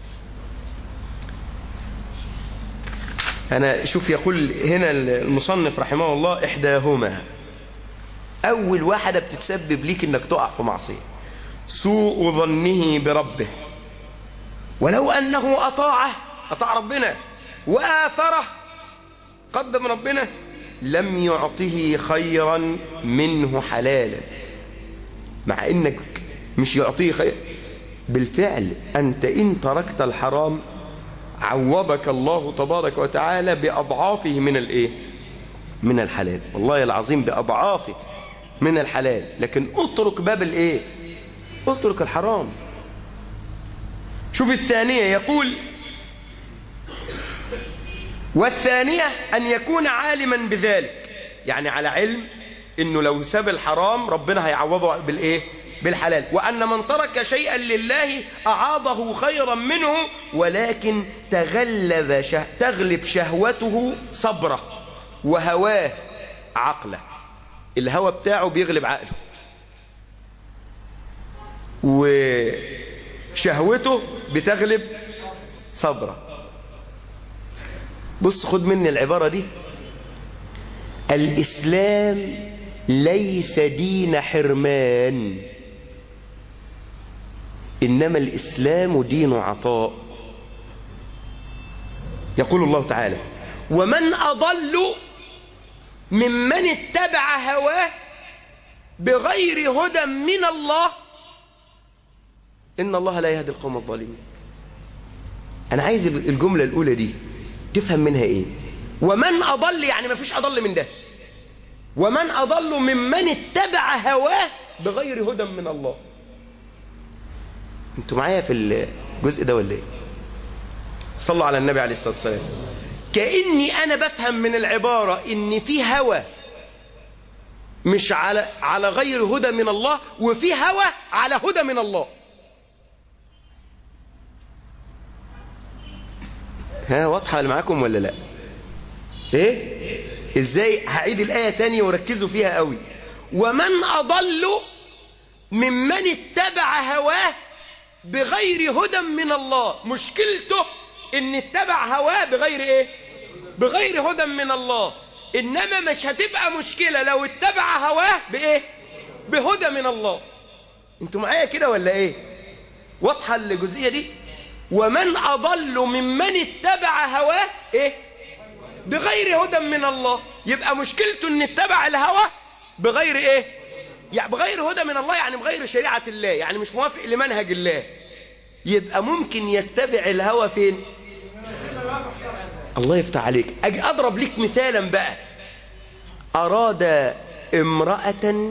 أنا شوف يقول هنا المصنف رحمه الله إحداهما أول واحدة بتتسبب ليك إنك تقع في معصية سوء ظنه بربه ولو أنه أطاعه أطاع ربنا وآثره قدم ربنا لم يعطه خيرا منه حلالا مع إنك مش يعطيه خير بالفعل أنت إن تركت الحرام عوضك الله تبارك وتعالى بأضعافه من الإيه؟ من الحلال والله العظيم بأضعافه من الحلال لكن اترك باب الإيه؟ اترك الحرام شوف الثانية يقول والثانية أن يكون عالما بذلك يعني على علم أنه لو ساب الحرام ربنا هيعوضه بالإيه؟ بالحلال وأن من ترك شيئا لله أعاضه خيرا منه ولكن تغلب شه... تغلب شهوته صبره وهواه عقله الهوى بتاعه بيغلب عقله وشهوته بتغلب صبره بص خد مني العبارة دي الإسلام ليس دين حرمان إنما الإسلام دين عطاء يقول الله تعالى ومن أضل ممن اتبع هواه بغير هدى من الله إن الله لا يهدي القوم الظالمين أنا عايز الجملة الأولى دي تفهم منها إيه ومن أضل يعني ما فيش أضل من ده ومن أضل ممن اتبع هواه بغير هدى من الله انتوا معايا في الجزء ده ولا ايه صلوا على النبي عليه الصلاة والسلام كأني أنا بفهم من العبارة إن في هوى مش على على غير هدى من الله وفي هوى على هدى من الله ها واضحة اللي معاكم ولا لا ايه ازاي هعيد الآية تانية وركزوا فيها قوي ومن أضل ممن اتبع هواه بغير هدى من الله مشكلته ان اتبع هواه بغير ايه بغير هدى من الله انما مش هتبقى مشكلة لو اتبع هواه بايه بهدى من الله انتوا معايا كده ولا ايه واضحة الجزئية دي ومن أضل ممن اتبع هواه ايه بغير هدى من الله يبقى مشكلته ان اتبع الهوى بغير ايه يعني بغير هدى من الله يعني بغير شريعة الله يعني مش موافق لمنهج الله يبقى ممكن يتبع الهوى فين الله يفتح عليك أجي أضرب لك مثالا بقى أراد امرأة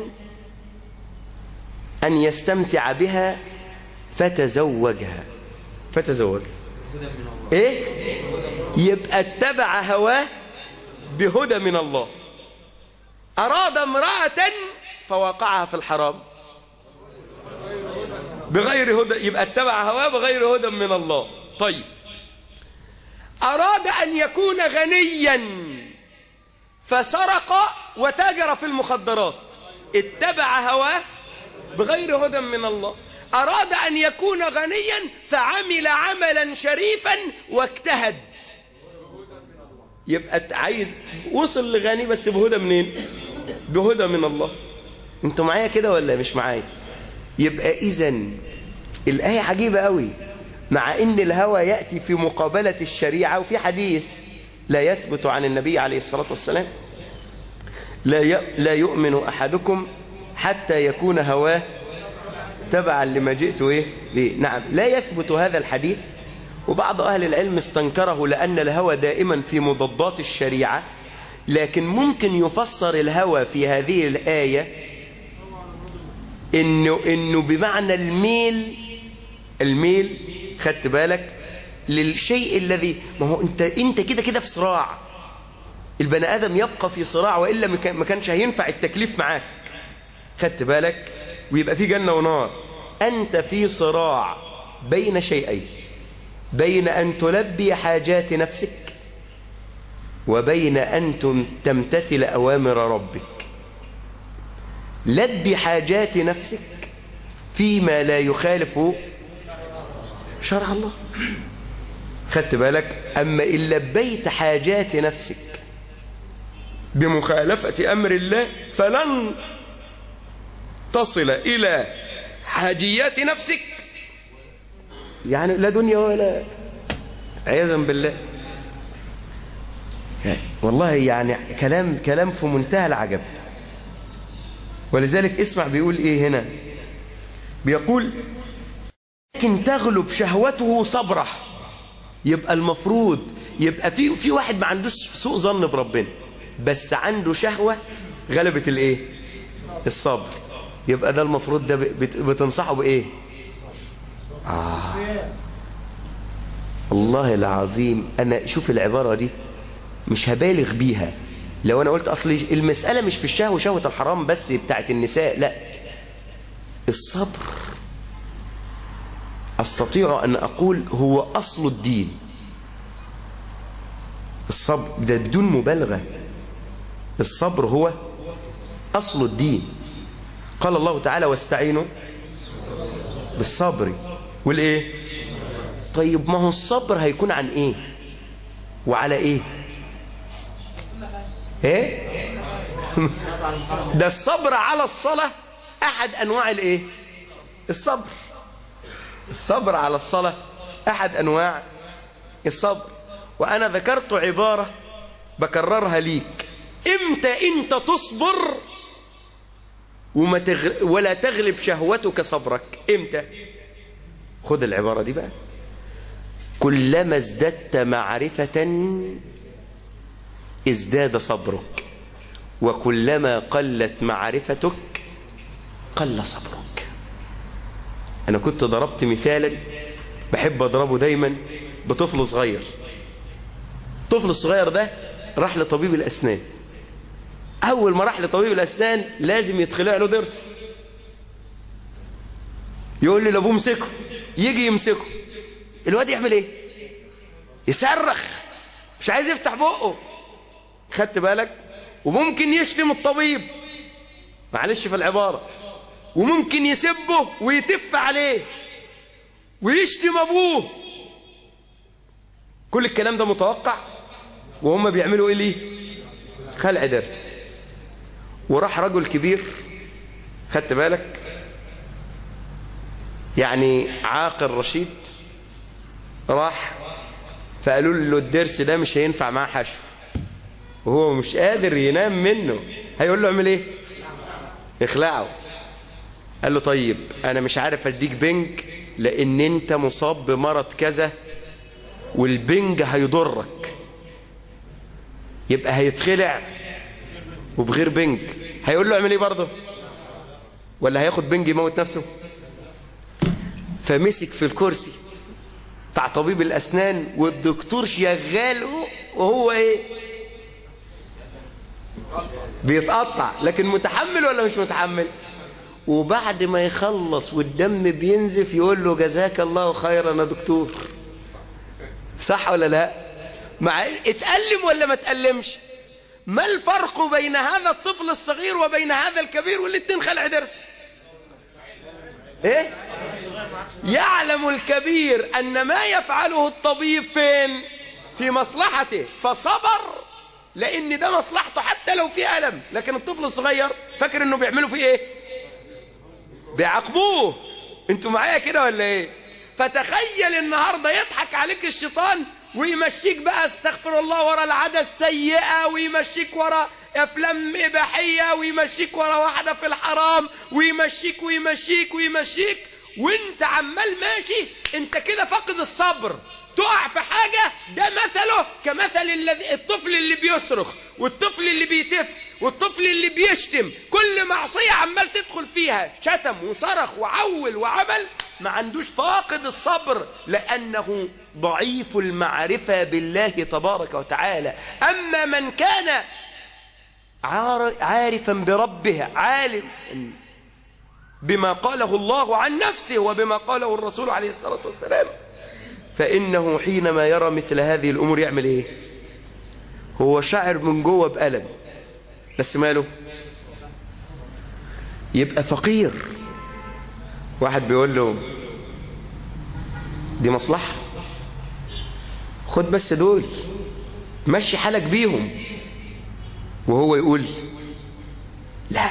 أن يستمتع بها فتزوجها فتزوجها إيه يبقى اتبع هواه بهدى من الله أراد امرأة فوقعها في الحرام بغير هدى يبقى اتبع هواه بغير هدى من الله طيب أراد أن يكون غنيا فسرق وتاجر في المخدرات اتبع هواه بغير هدى من الله أراد أن يكون غنيا فعمل عملا شريفا واجتهد يبقى عايز وصل لغني بس بهدى منين بهدى من الله انتوا معايا كده ولا مش معايا يبقى اذا الآية عجيبة قوي مع ان الهوى يأتي في مقابلة الشريعة وفي حديث لا يثبت عن النبي عليه الصلاة والسلام لا ي- لا يؤمن أحدكم حتى يكون هواه تبعا لما جئت إيه ليه نعم لا يثبت هذا الحديث وبعض أهل العلم استنكره لأن الهوى دائما في مضادات الشريعة لكن ممكن يفسر الهوى في هذه الآية إنه, إنه بمعنى الميل الميل خدت بالك للشيء الذي ما هو انت انت كده كده في صراع البني ادم يبقى في صراع والا ما كان- ما كانش هينفع التكليف معاك خدت بالك ويبقى في جنه ونار انت في صراع بين شيئين بين ان تلبي حاجات نفسك وبين ان تم- تمتثل اوامر ربك لبي حاجات نفسك فيما لا يخالف شرع الله خدت بالك أما إن لبيت حاجات نفسك بمخالفة أمر الله فلن تصل إلى حاجيات نفسك يعني لا دنيا ولا عياذا بالله والله يعني كلام كلام في منتهى العجب ولذلك اسمع بيقول ايه هنا بيقول لكن تغلب شهوته صبره يبقى المفروض يبقى في في واحد ما عندوش سوء ظن بربنا بس عنده شهوة غلبت الايه الصبر يبقى ده المفروض ده بت- بتنصحه بايه آه. والله العظيم انا شوف العبارة دي مش هبالغ بيها لو انا قلت اصل المسألة مش في الشهوة شهوة الحرام بس بتاعت النساء لا الصبر أستطيع أن أقول هو أصل الدين الصبر ده بدون مبالغة الصبر هو أصل الدين قال الله تعالى واستعينوا بالصبر والإيه طيب ما هو الصبر هيكون عن إيه وعلى إيه إيه ده الصبر على الصلاة أحد أنواع الإيه الصبر الصبر على الصلاة أحد أنواع الصبر وأنا ذكرت عبارة بكررها ليك إمتى أنت تصبر وما تغل... ولا تغلب شهوتك صبرك إمتى خد العبارة دي بقى كلما ازددت معرفة ازداد صبرك وكلما قلت معرفتك قل صبرك أنا كنت ضربت مثالا بحب أضربه دايما بطفل صغير الطفل الصغير ده راح لطبيب الأسنان أول ما راح لطبيب الأسنان لازم يتخلع له ضرس يقول لي لأبوه امسكه يجي يمسكه الواد يعمل ايه يصرخ مش عايز يفتح بقه خدت بالك وممكن يشتم الطبيب معلش في العبارة وممكن يسبه ويتف عليه ويشتم ابوه كل الكلام ده متوقع وهم بيعملوا ايه ليه خلع درس وراح رجل كبير خدت بالك يعني عاقل رشيد راح فقالوا له الدرس ده مش هينفع معاه حشو وهو مش قادر ينام منه هيقول له اعمل ايه اخلعه قال له طيب انا مش عارف اديك بنج لان انت مصاب بمرض كذا والبنج هيضرك يبقى هيتخلع وبغير بنج هيقول له اعمل ايه برضه ولا هياخد بنج يموت نفسه فمسك في الكرسي بتاع طبيب الاسنان والدكتور شغال وهو ايه بيتقطع لكن متحمل ولا مش متحمل وبعد ما يخلص والدم بينزف يقول له جزاك الله خيرا يا دكتور صح ولا لا مع اتألم ولا ما اتألمش ما الفرق بين هذا الطفل الصغير وبين هذا الكبير والاتنين خلع درس ايه يعلم الكبير ان ما يفعله الطبيب فين في مصلحته فصبر لان ده مصلحته حتى لو في ألم لكن الطفل الصغير فاكر انه بيعملوا فيه ايه بيعاقبوه انتوا معايا كده ولا ايه فتخيل النهارده يضحك عليك الشيطان ويمشيك بقى استغفر الله ورا العادة السيئة ويمشيك ورا افلام اباحيه ويمشيك ورا واحده في الحرام ويمشيك ويمشيك ويمشيك وانت عمال ماشي انت كده فاقد الصبر تقع في حاجة ده مثله كمثل الذي الطفل اللي بيصرخ والطفل اللي بيتف والطفل اللي بيشتم كل معصية عمال تدخل فيها شتم وصرخ وعول وعمل ما عندوش فاقد الصبر لأنه ضعيف المعرفة بالله تبارك وتعالى أما من كان عار- عارفا بربه عالم بما قاله الله عن نفسه وبما قاله الرسول عليه الصلاة والسلام فإنه حينما يرى مثل هذه الأمور يعمل إيه هو شاعر من جوه بألم بس ماله يبقى فقير واحد بيقول له دي مصلحة خد بس دول مشي حالك بيهم وهو يقول لا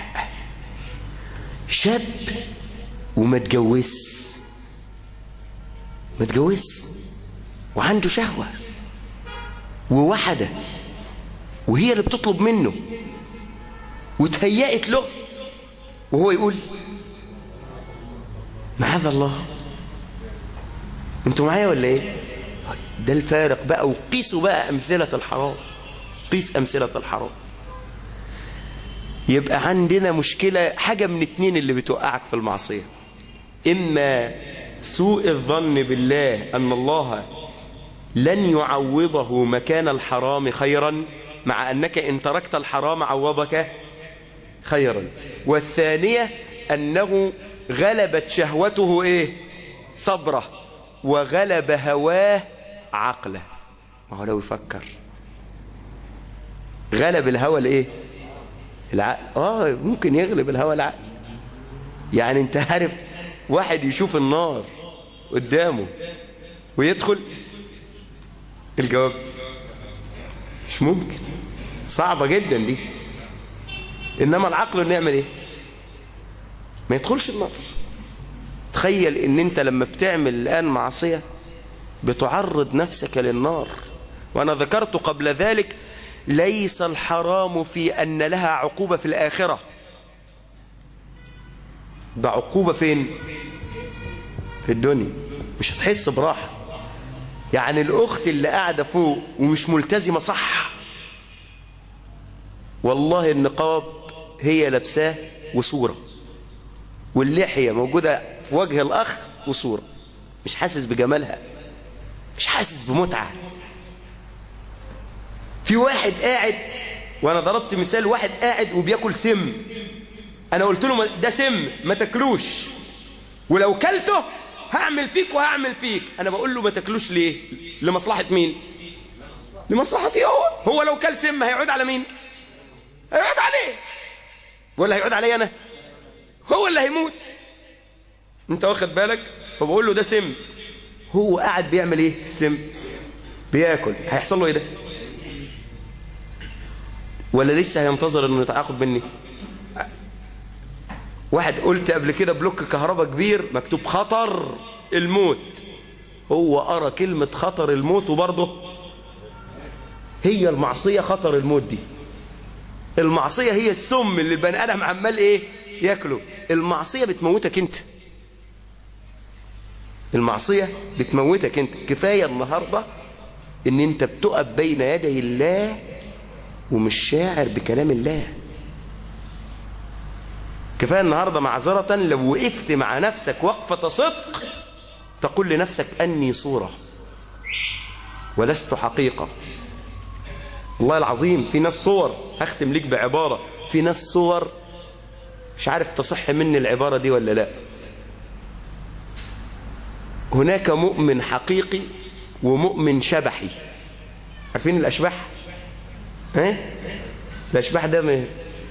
شاب وما اتجوزش ما اتجوزش وعنده شهوة ووحدة وهي اللي بتطلب منه وتهيأت له وهو يقول معاذ الله انتوا معايا ولا ايه ده الفارق بقى وقيسوا بقى أمثلة الحرام قيس أمثلة الحرام يبقى عندنا مشكلة حاجة من اتنين اللي بتوقعك في المعصية إما سوء الظن بالله أن الله لن يعوضه مكان الحرام خيرا مع أنك إن تركت الحرام عوضك خيرا والثانية أنه غلبت شهوته إيه صبره وغلب هواه عقله ما هو لو يفكر غلب الهوى الايه العقل اه ممكن يغلب الهوى العقل يعني انت عارف واحد يشوف النار قدامه ويدخل الجواب مش ممكن صعبة جدا دي انما العقل انه يعمل ايه ما يدخلش النار تخيل ان انت لما بتعمل الان معصية بتعرض نفسك للنار وانا ذكرت قبل ذلك ليس الحرام في ان لها عقوبة في الاخرة ده عقوبة فين في الدنيا مش هتحس براحة يعني الاخت اللي قاعدة فوق ومش ملتزمة صح والله النقاب هي لابساه وصورة واللحية موجودة في وجه الأخ وصورة مش حاسس بجمالها مش حاسس بمتعة في واحد قاعد وانا ضربت مثال واحد قاعد وبياكل سم انا قلت له ده سم ما تاكلوش ولو كلته هعمل فيك وهعمل فيك انا بقول له ما تاكلوش ليه لمصلحة مين لمصلحتي هو هو لو كل سم هيعود على مين هيعود عليه ولا هيعود علي انا هو اللي هيموت انت واخد بالك فبقول له ده سم هو قاعد بيعمل ايه في السم بياكل هيحصل له ايه ده ولا لسه هينتظر انه يتعاقب مني واحد قلت قبل كده بلوك كهرباء كبير مكتوب خطر الموت هو قرا كلمة خطر الموت وبرضه هي المعصية خطر الموت دي المعصية هي السم اللي البني آدم عمال ايه ياكله المعصية بتموتك انت المعصية بتموتك انت كفاية النهاردة ان انت بتقف بين يدي الله ومش شاعر بكلام الله كفاية النهاردة معذرة لو وقفت مع نفسك وقفة صدق تقول لنفسك أني صورة ولست حقيقة والله العظيم في ناس صور هختم ليك بعبارة في ناس صور مش عارف تصح مني العبارة دي ولا لا هناك مؤمن حقيقي ومؤمن شبحي عارفين الأشباح ها الأشباح ده ما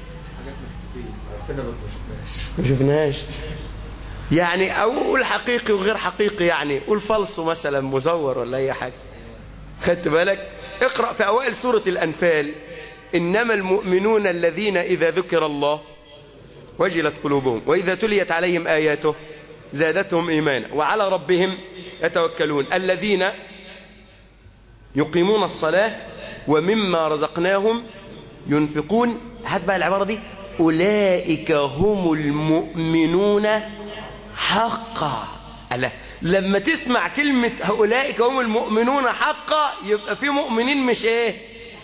ما شفناهاش يعني اقول حقيقي وغير حقيقي يعني قول فلسو مثلا مزور ولا اي حاجه خدت بالك اقرا في اوائل سوره الانفال انما المؤمنون الذين اذا ذكر الله وجلت قلوبهم واذا تليت عليهم اياته زادتهم ايمانا وعلى ربهم يتوكلون الذين يقيمون الصلاه ومما رزقناهم ينفقون هات بقى العبارة دي أولئك هم المؤمنون حقا ألا لما تسمع كلمة أولئك هم المؤمنون حقا يبقى في مؤمنين مش إيه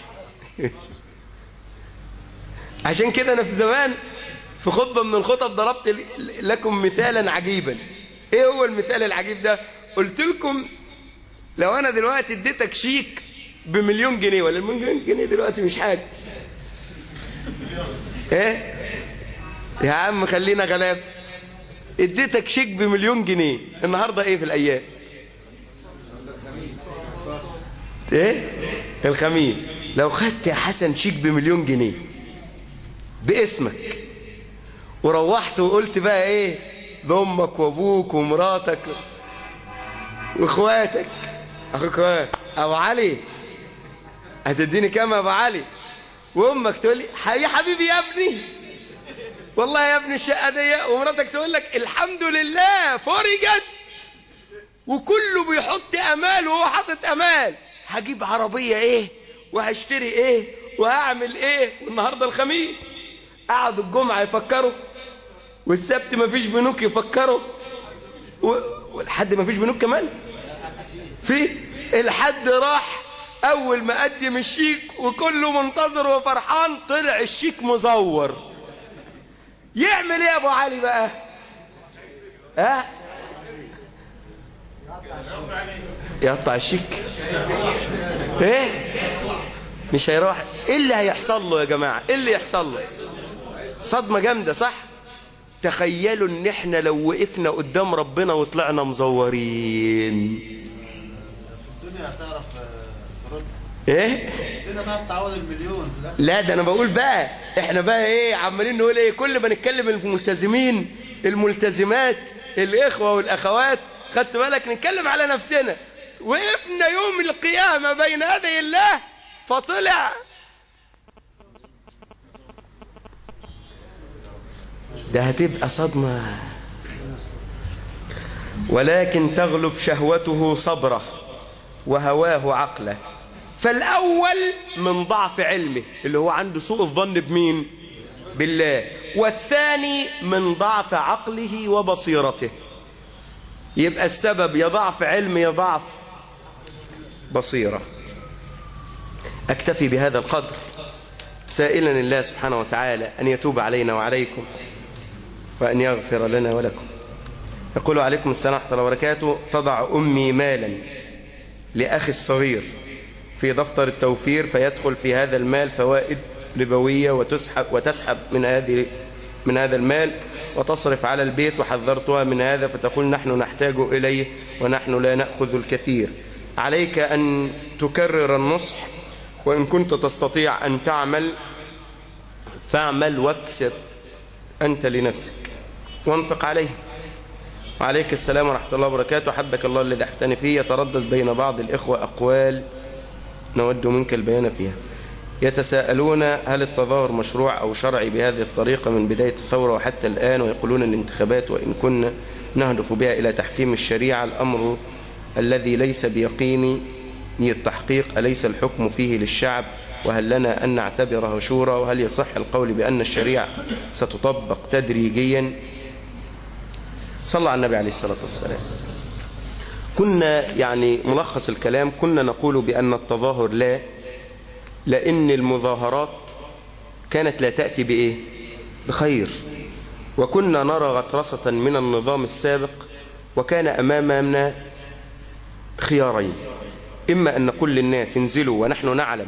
عشان كده أنا في زمان في خطبة من الخطب ضربت لكم مثالا عجيبا إيه هو المثال العجيب ده قلت لكم لو أنا دلوقتي اديتك شيك بمليون جنيه ولا المليون جنيه دلوقتي مش حاجة ايه يا عم خلينا غلاب اديتك شيك بمليون جنيه النهاردة ايه في الايام ايه الخميس لو خدت يا حسن شيك بمليون جنيه باسمك وروحت وقلت بقى ايه لامك وابوك ومراتك واخواتك اخوك ابو علي هتديني كام يا ابو علي وامك تقول لي يا حبيبي يا ابني والله يا ابني الشقه دي ومراتك تقول لك الحمد لله فرجت وكله بيحط امال وهو حاطط امال هجيب عربيه ايه وهشتري ايه وهعمل ايه والنهارده الخميس قعدوا الجمعه يفكروا والسبت مفيش بنوك يفكروا والحد مفيش بنوك كمان في الحد راح اول ما قدم الشيك وكله منتظر وفرحان طلع الشيك مزور يعمل ايه يا ابو علي بقى ها يقطع الشيك ايه مش هيروح ايه اللي هيحصل له يا جماعه ايه اللي يحصل له صدمه جامده صح تخيلوا ان احنا لو وقفنا قدام ربنا وطلعنا مزورين الدنيا هتعرف ترد ايه كده تعرف تعوض المليون لا لا ده انا بقول بقى احنا بقى ايه عمالين نقول ايه كل ما نتكلم الملتزمين الملتزمات الاخوه والاخوات خدت بالك نتكلم على نفسنا وقفنا يوم القيامه بين يدي الله فطلع ده هتبقى صدمه ولكن تغلب شهوته صبره وهواه عقله فالأول من ضعف علمه اللي هو عنده سوء الظن بمين بالله والثاني من ضعف عقله وبصيرته يبقى السبب يا ضعف علم يا ضعف بصيرة أكتفي بهذا القدر سائلا الله سبحانه وتعالى أن يتوب علينا وعليكم وأن يغفر لنا ولكم يقول عليكم السلام ورحمة الله وبركاته تضع أمي مالا لأخي الصغير في دفتر التوفير فيدخل في هذا المال فوائد ربوية وتسحب وتسحب من هذه من هذا المال وتصرف على البيت وحذرتها من هذا فتقول نحن نحتاج إليه ونحن لا نأخذ الكثير عليك أن تكرر النصح وإن كنت تستطيع أن تعمل فاعمل واكسب أنت لنفسك وانفق عليه وعليك السلام ورحمة الله وبركاته حبك الله الذي احتني فيه يتردد بين بعض الإخوة أقوال نود منك البيان فيها يتساءلون هل التظاهر مشروع أو شرعي بهذه الطريقة من بداية الثورة وحتى الآن ويقولون الانتخابات وإن كنا نهدف بها إلى تحكيم الشريعة الأمر الذي ليس بيقيني التحقيق أليس الحكم فيه للشعب وهل لنا أن نعتبره شورى وهل يصح القول بأن الشريعة ستطبق تدريجيا صلى على النبي عليه الصلاة والسلام كنا يعني ملخص الكلام كنا نقول بأن التظاهر لا لأن المظاهرات كانت لا تأتي بإيه بخير وكنا نرى غطرسة من النظام السابق وكان أمامنا خيارين إما أن نقول للناس انزلوا ونحن نعلم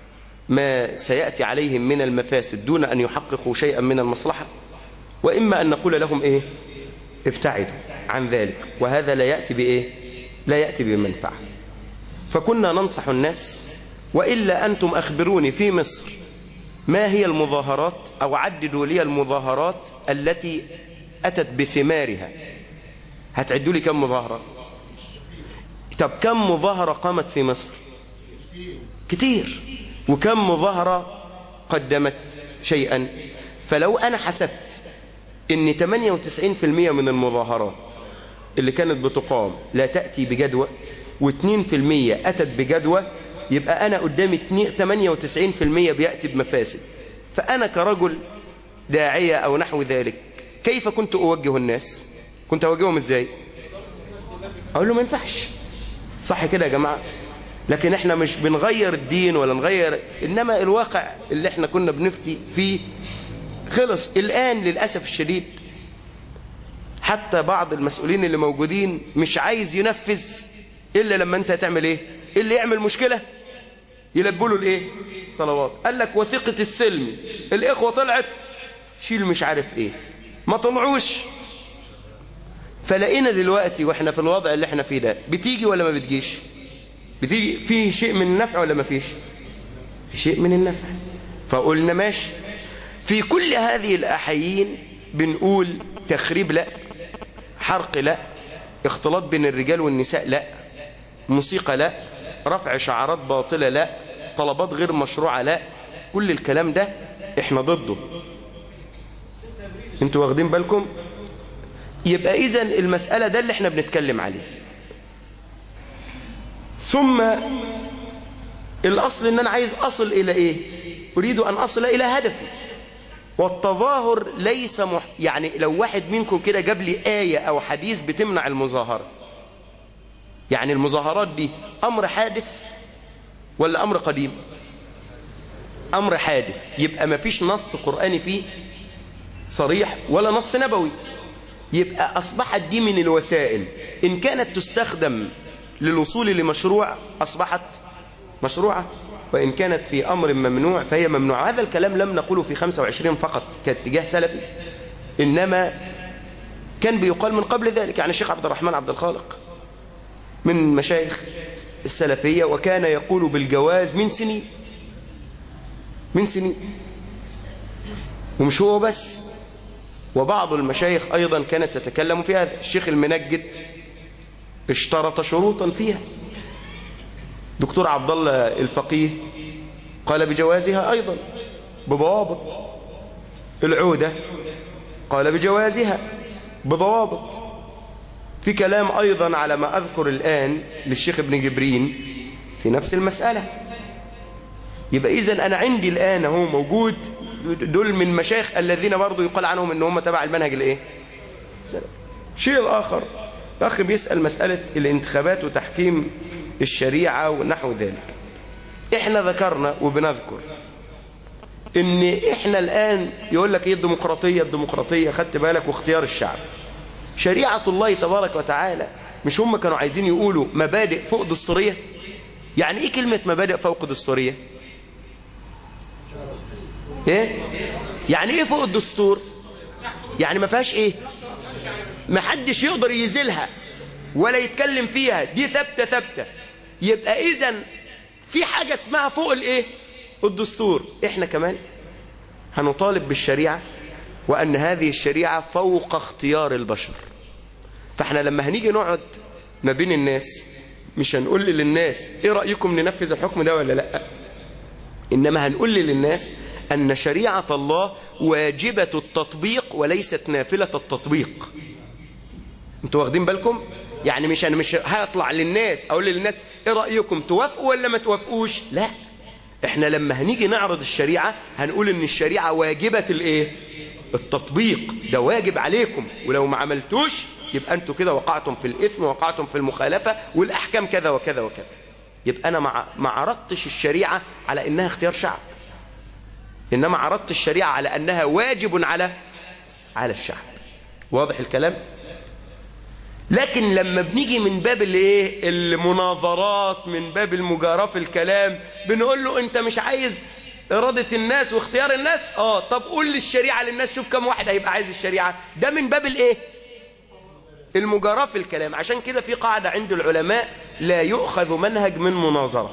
ما سيأتي عليهم من المفاسد دون أن يحققوا شيئا من المصلحة وإما أن نقول لهم إيه ابتعدوا عن ذلك وهذا لا يأتي بإيه لا يأتي بمنفعة فكنا ننصح الناس وإلا أنتم أخبروني في مصر ما هي المظاهرات أو عددوا لي المظاهرات التي أتت بثمارها هتعدوا لي كم مظاهرة طب كم مظاهرة قامت في مصر كتير وكم مظاهرة قدمت شيئا فلو أنا حسبت ان 98% من المظاهرات اللي كانت بتقام لا تأتي بجدوى و2% أتت بجدوى يبقى أنا قدامي 98% بيأتي بمفاسد فأنا كرجل داعية أو نحو ذلك كيف كنت أوجه الناس كنت أوجههم إزاي أقول له ما ينفعش صح كده يا جماعة لكن احنا مش بنغير الدين ولا نغير إنما الواقع اللي احنا كنا بنفتي فيه خلص الآن للأسف الشديد حتى بعض المسؤولين اللي موجودين مش عايز ينفذ إلا لما أنت هتعمل إيه اللي يعمل مشكلة يلبوا له الإيه طلبات قال لك وثيقة السلم الإخوة طلعت شيل مش عارف إيه ما طلعوش فلقينا دلوقتي واحنا في الوضع اللي احنا فيه ده بتيجي ولا ما بتجيش بتيجي فيه شيء من النفع ولا ما فيش في شيء من النفع فقلنا ماشي في كل هذه الأحايين بنقول تخريب لا حرق لا اختلاط بين الرجال والنساء لا موسيقى لا رفع شعارات باطلة لا طلبات غير مشروعة لا كل الكلام ده احنا ضده انتوا واخدين بالكم يبقى اذا المسألة ده اللي احنا بنتكلم عليه ثم الأصل ان انا عايز أصل إلى ايه أريد أن أصل إلى هدفي والتظاهر ليس مح... يعني لو واحد منكم كده جاب لي آية أو حديث بتمنع المظاهرة يعني المظاهرات دي أمر حادث ولا أمر قديم أمر حادث يبقى ما فيش نص قرآني فيه صريح ولا نص نبوي يبقى أصبحت دي من الوسائل إن كانت تستخدم للوصول لمشروع أصبحت مشروعة وإن كانت في أمر ممنوع فهي ممنوع هذا الكلام لم نقوله في 25 فقط كاتجاه سلفي إنما كان بيقال من قبل ذلك يعني الشيخ عبد الرحمن عبد الخالق من مشايخ السلفية وكان يقول بالجواز من سنين من سنين ومش هو بس وبعض المشايخ أيضا كانت تتكلم في هذا الشيخ المنجد اشترط شروطا فيها دكتور عبد الله الفقيه قال بجوازها أيضا بضوابط العودة قال بجوازها بضوابط في كلام أيضا على ما أذكر الآن للشيخ ابن جبرين في نفس المسألة يبقى إذن أنا عندي الآن هو موجود دول من مشايخ الذين برضو يقال عنهم ان هم تبع المنهج الايه سلف شيء الآخر الأخ بيسأل مسألة الانتخابات وتحكيم الشريعة ونحو ذلك احنا ذكرنا وبنذكر ان احنا الآن يقول لك ايه الديمقراطية الديمقراطية خدت بالك واختيار الشعب شريعة الله تبارك وتعالى مش هم كانوا عايزين يقولوا مبادئ فوق دستورية يعني ايه كلمة مبادئ فوق دستورية ايه يعني ايه فوق الدستور يعني ما فيهاش ايه ما حدش يقدر يزيلها ولا يتكلم فيها دي ثابته ثابته يبقى اذا في حاجه اسمها فوق الايه الدستور احنا كمان هنطالب بالشريعه وان هذه الشريعه فوق اختيار البشر فاحنا لما هنيجي نقعد ما بين الناس مش هنقول للناس ايه رايكم ننفذ الحكم ده ولا لا انما هنقول للناس أن شريعة الله واجبة التطبيق وليست نافلة التطبيق انتوا واخدين بالكم يعني مش أنا مش هطلع للناس أقول للناس إيه رأيكم توافقوا ولا ما توافقوش لا احنا لما هنيجي نعرض الشريعة هنقول ان الشريعة واجبة الايه التطبيق ده واجب عليكم ولو ما عملتوش يبقى انتوا كده وقعتم في الإثم وقعتم في المخالفة والأحكام كذا وكذا وكذا يبقى أنا ما عرضتش الشريعة على إنها اختيار شعب إنما عرضت الشريعة على أنها واجب على على الشعب واضح الكلام لكن لما بنيجي من باب الايه المناظرات من باب المجاراة في الكلام بنقول له انت مش عايز إرادة الناس واختيار الناس اه طب قول للشريعة للناس شوف كم واحد هيبقى عايز الشريعة ده من باب الايه المجاراة في الكلام عشان كده في قاعدة عند العلماء لا يؤخذ منهج من مناظرة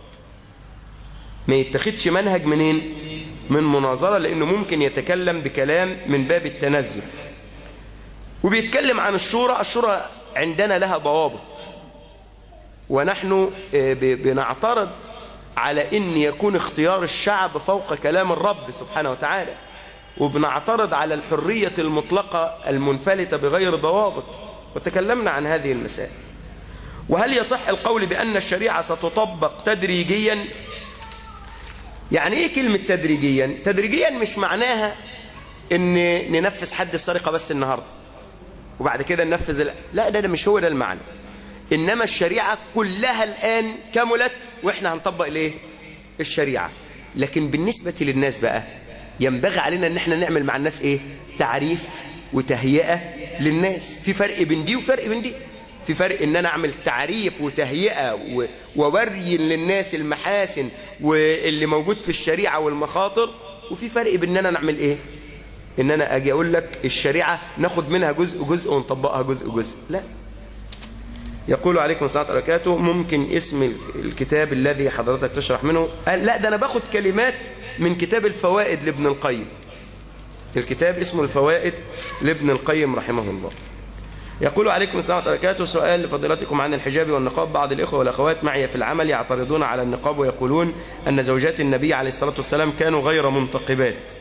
ما يتخذش منهج منين من مناظرة لأنه ممكن يتكلم بكلام من باب التنزل وبيتكلم عن الشورى الشورى عندنا لها ضوابط ونحن بنعترض على أن يكون اختيار الشعب فوق كلام الرب سبحانه وتعالى وبنعترض على الحرية المطلقة المنفلتة بغير ضوابط وتكلمنا عن هذه المسائل وهل يصح القول بأن الشريعة ستطبق تدريجيا يعني ايه كلمة تدريجيا تدريجيا مش معناها ان ننفذ حد السرقة بس النهاردة وبعد كده ننفذ ال... لا ده, ده مش هو ده المعنى انما الشريعة كلها الان كملت واحنا هنطبق الايه الشريعة لكن بالنسبة للناس بقى ينبغي علينا ان احنا نعمل مع الناس ايه تعريف وتهيئة للناس في فرق بين دي وفرق بين دي في فرق ان انا اعمل تعريف وتهيئة و- ووري للناس المحاسن واللي موجود في الشريعة والمخاطر وفي فرق بين ان انا نعمل ايه ان انا اجي اقول لك الشريعة ناخد منها جزء جزء ونطبقها جزء جزء لا يقول عليكم السلام وبركاته ممكن اسم الكتاب الذي حضرتك تشرح منه قال لا ده انا باخد كلمات من كتاب الفوائد لابن القيم الكتاب اسمه الفوائد لابن القيم رحمه الله يقول عليكم السلام وبركاته سؤال لفضيلتكم عن الحجاب والنقاب بعض الإخوة والأخوات معي في العمل يعترضون على النقاب ويقولون أن زوجات النبي عليه الصلاة والسلام كانوا غير منتقبات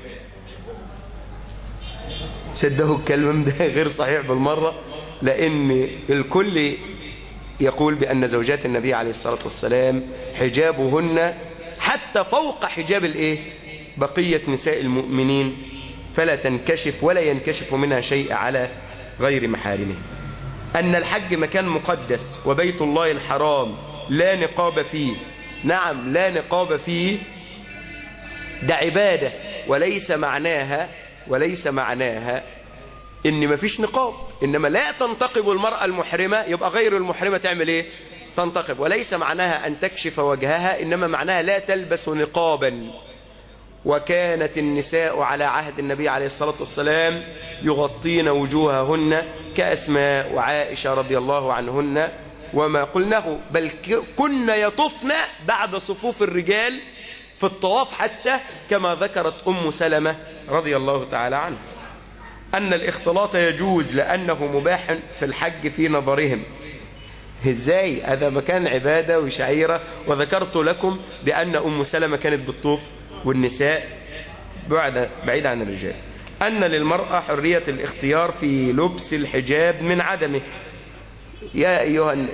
صدقوا الكلام ده غير صحيح بالمرة لأن الكل يقول بأن زوجات النبي عليه الصلاة والسلام حجابهن حتى فوق حجاب الإيه؟ بقية نساء المؤمنين فلا تنكشف ولا ينكشف منها شيء على غير محارمه أن الحج مكان مقدس وبيت الله الحرام لا نقاب فيه نعم لا نقاب فيه ده عبادة وليس معناها وليس معناها ان مفيش نقاب انما لا تنتقب المرأة المحرمة يبقى غير المحرمة تعمل ايه تنتقب وليس معناها ان تكشف وجهها انما معناها لا تلبس نقابا وكانت النساء على عهد النبي عليه الصلاة والسلام يغطين وجوههن كأسماء وعائشة رضي الله عنهن وما قلناه بل ك- كن يطفن بعد صفوف الرجال في الطواف حتى كما ذكرت أم سلمة رضي الله تعالى عنها أن الاختلاط يجوز لأنه مباح في الحج في نظرهم ازاي هذا مكان عبادة وشعيرة وذكرت لكم بأن أم سلمة كانت بالطوف والنساء بعد بعيد عن الرجال أن للمرأة حرية الاختيار في لبس الحجاب من عدمه يا أيها الن-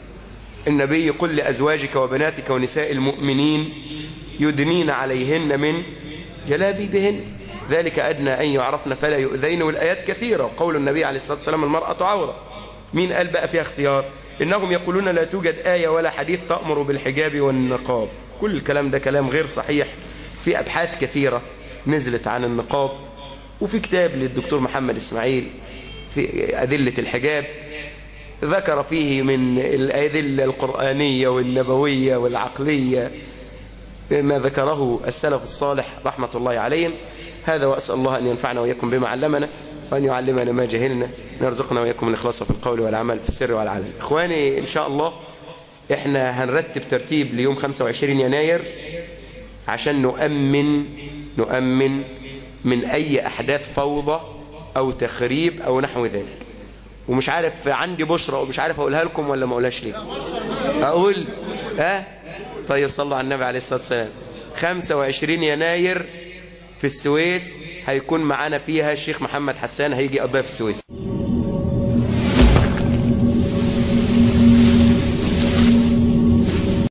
النبي قل لأزواجك وبناتك ونساء المؤمنين يدنين عليهن من جلابيبهن ذلك أدنى أن يعرفن فلا يؤذين والآيات كثيرة وقول النبي عليه الصلاة والسلام المرأة عورة مين قال بقى فيها اختيار إنهم يقولون لا توجد آية ولا حديث تأمر بالحجاب والنقاب كل الكلام ده كلام غير صحيح في أبحاث كثيرة نزلت عن النقاب وفي كتاب للدكتور محمد إسماعيل في أدلة الحجاب ذكر فيه من الأدلة القرآنية والنبوية والعقلية ما ذكره السلف الصالح رحمة الله عليهم هذا وأسأل الله أن ينفعنا وإياكم بما علمنا وأن يعلمنا ما جهلنا نرزقنا وإياكم الإخلاص في القول والعمل في السر والعلن إخواني إن شاء الله إحنا هنرتب ترتيب ليوم 25 يناير عشان نؤمن نؤمن من أي أحداث فوضى أو تخريب أو نحو ذلك ومش عارف عندي بشرى ومش عارف أقولها لكم ولا ما أقولهاش ليه أقول ها طيب صلوا على النبي عليه الصلاة والسلام 25 يناير في السويس هيكون معانا فيها الشيخ محمد حسان هيجي قضايا في السويس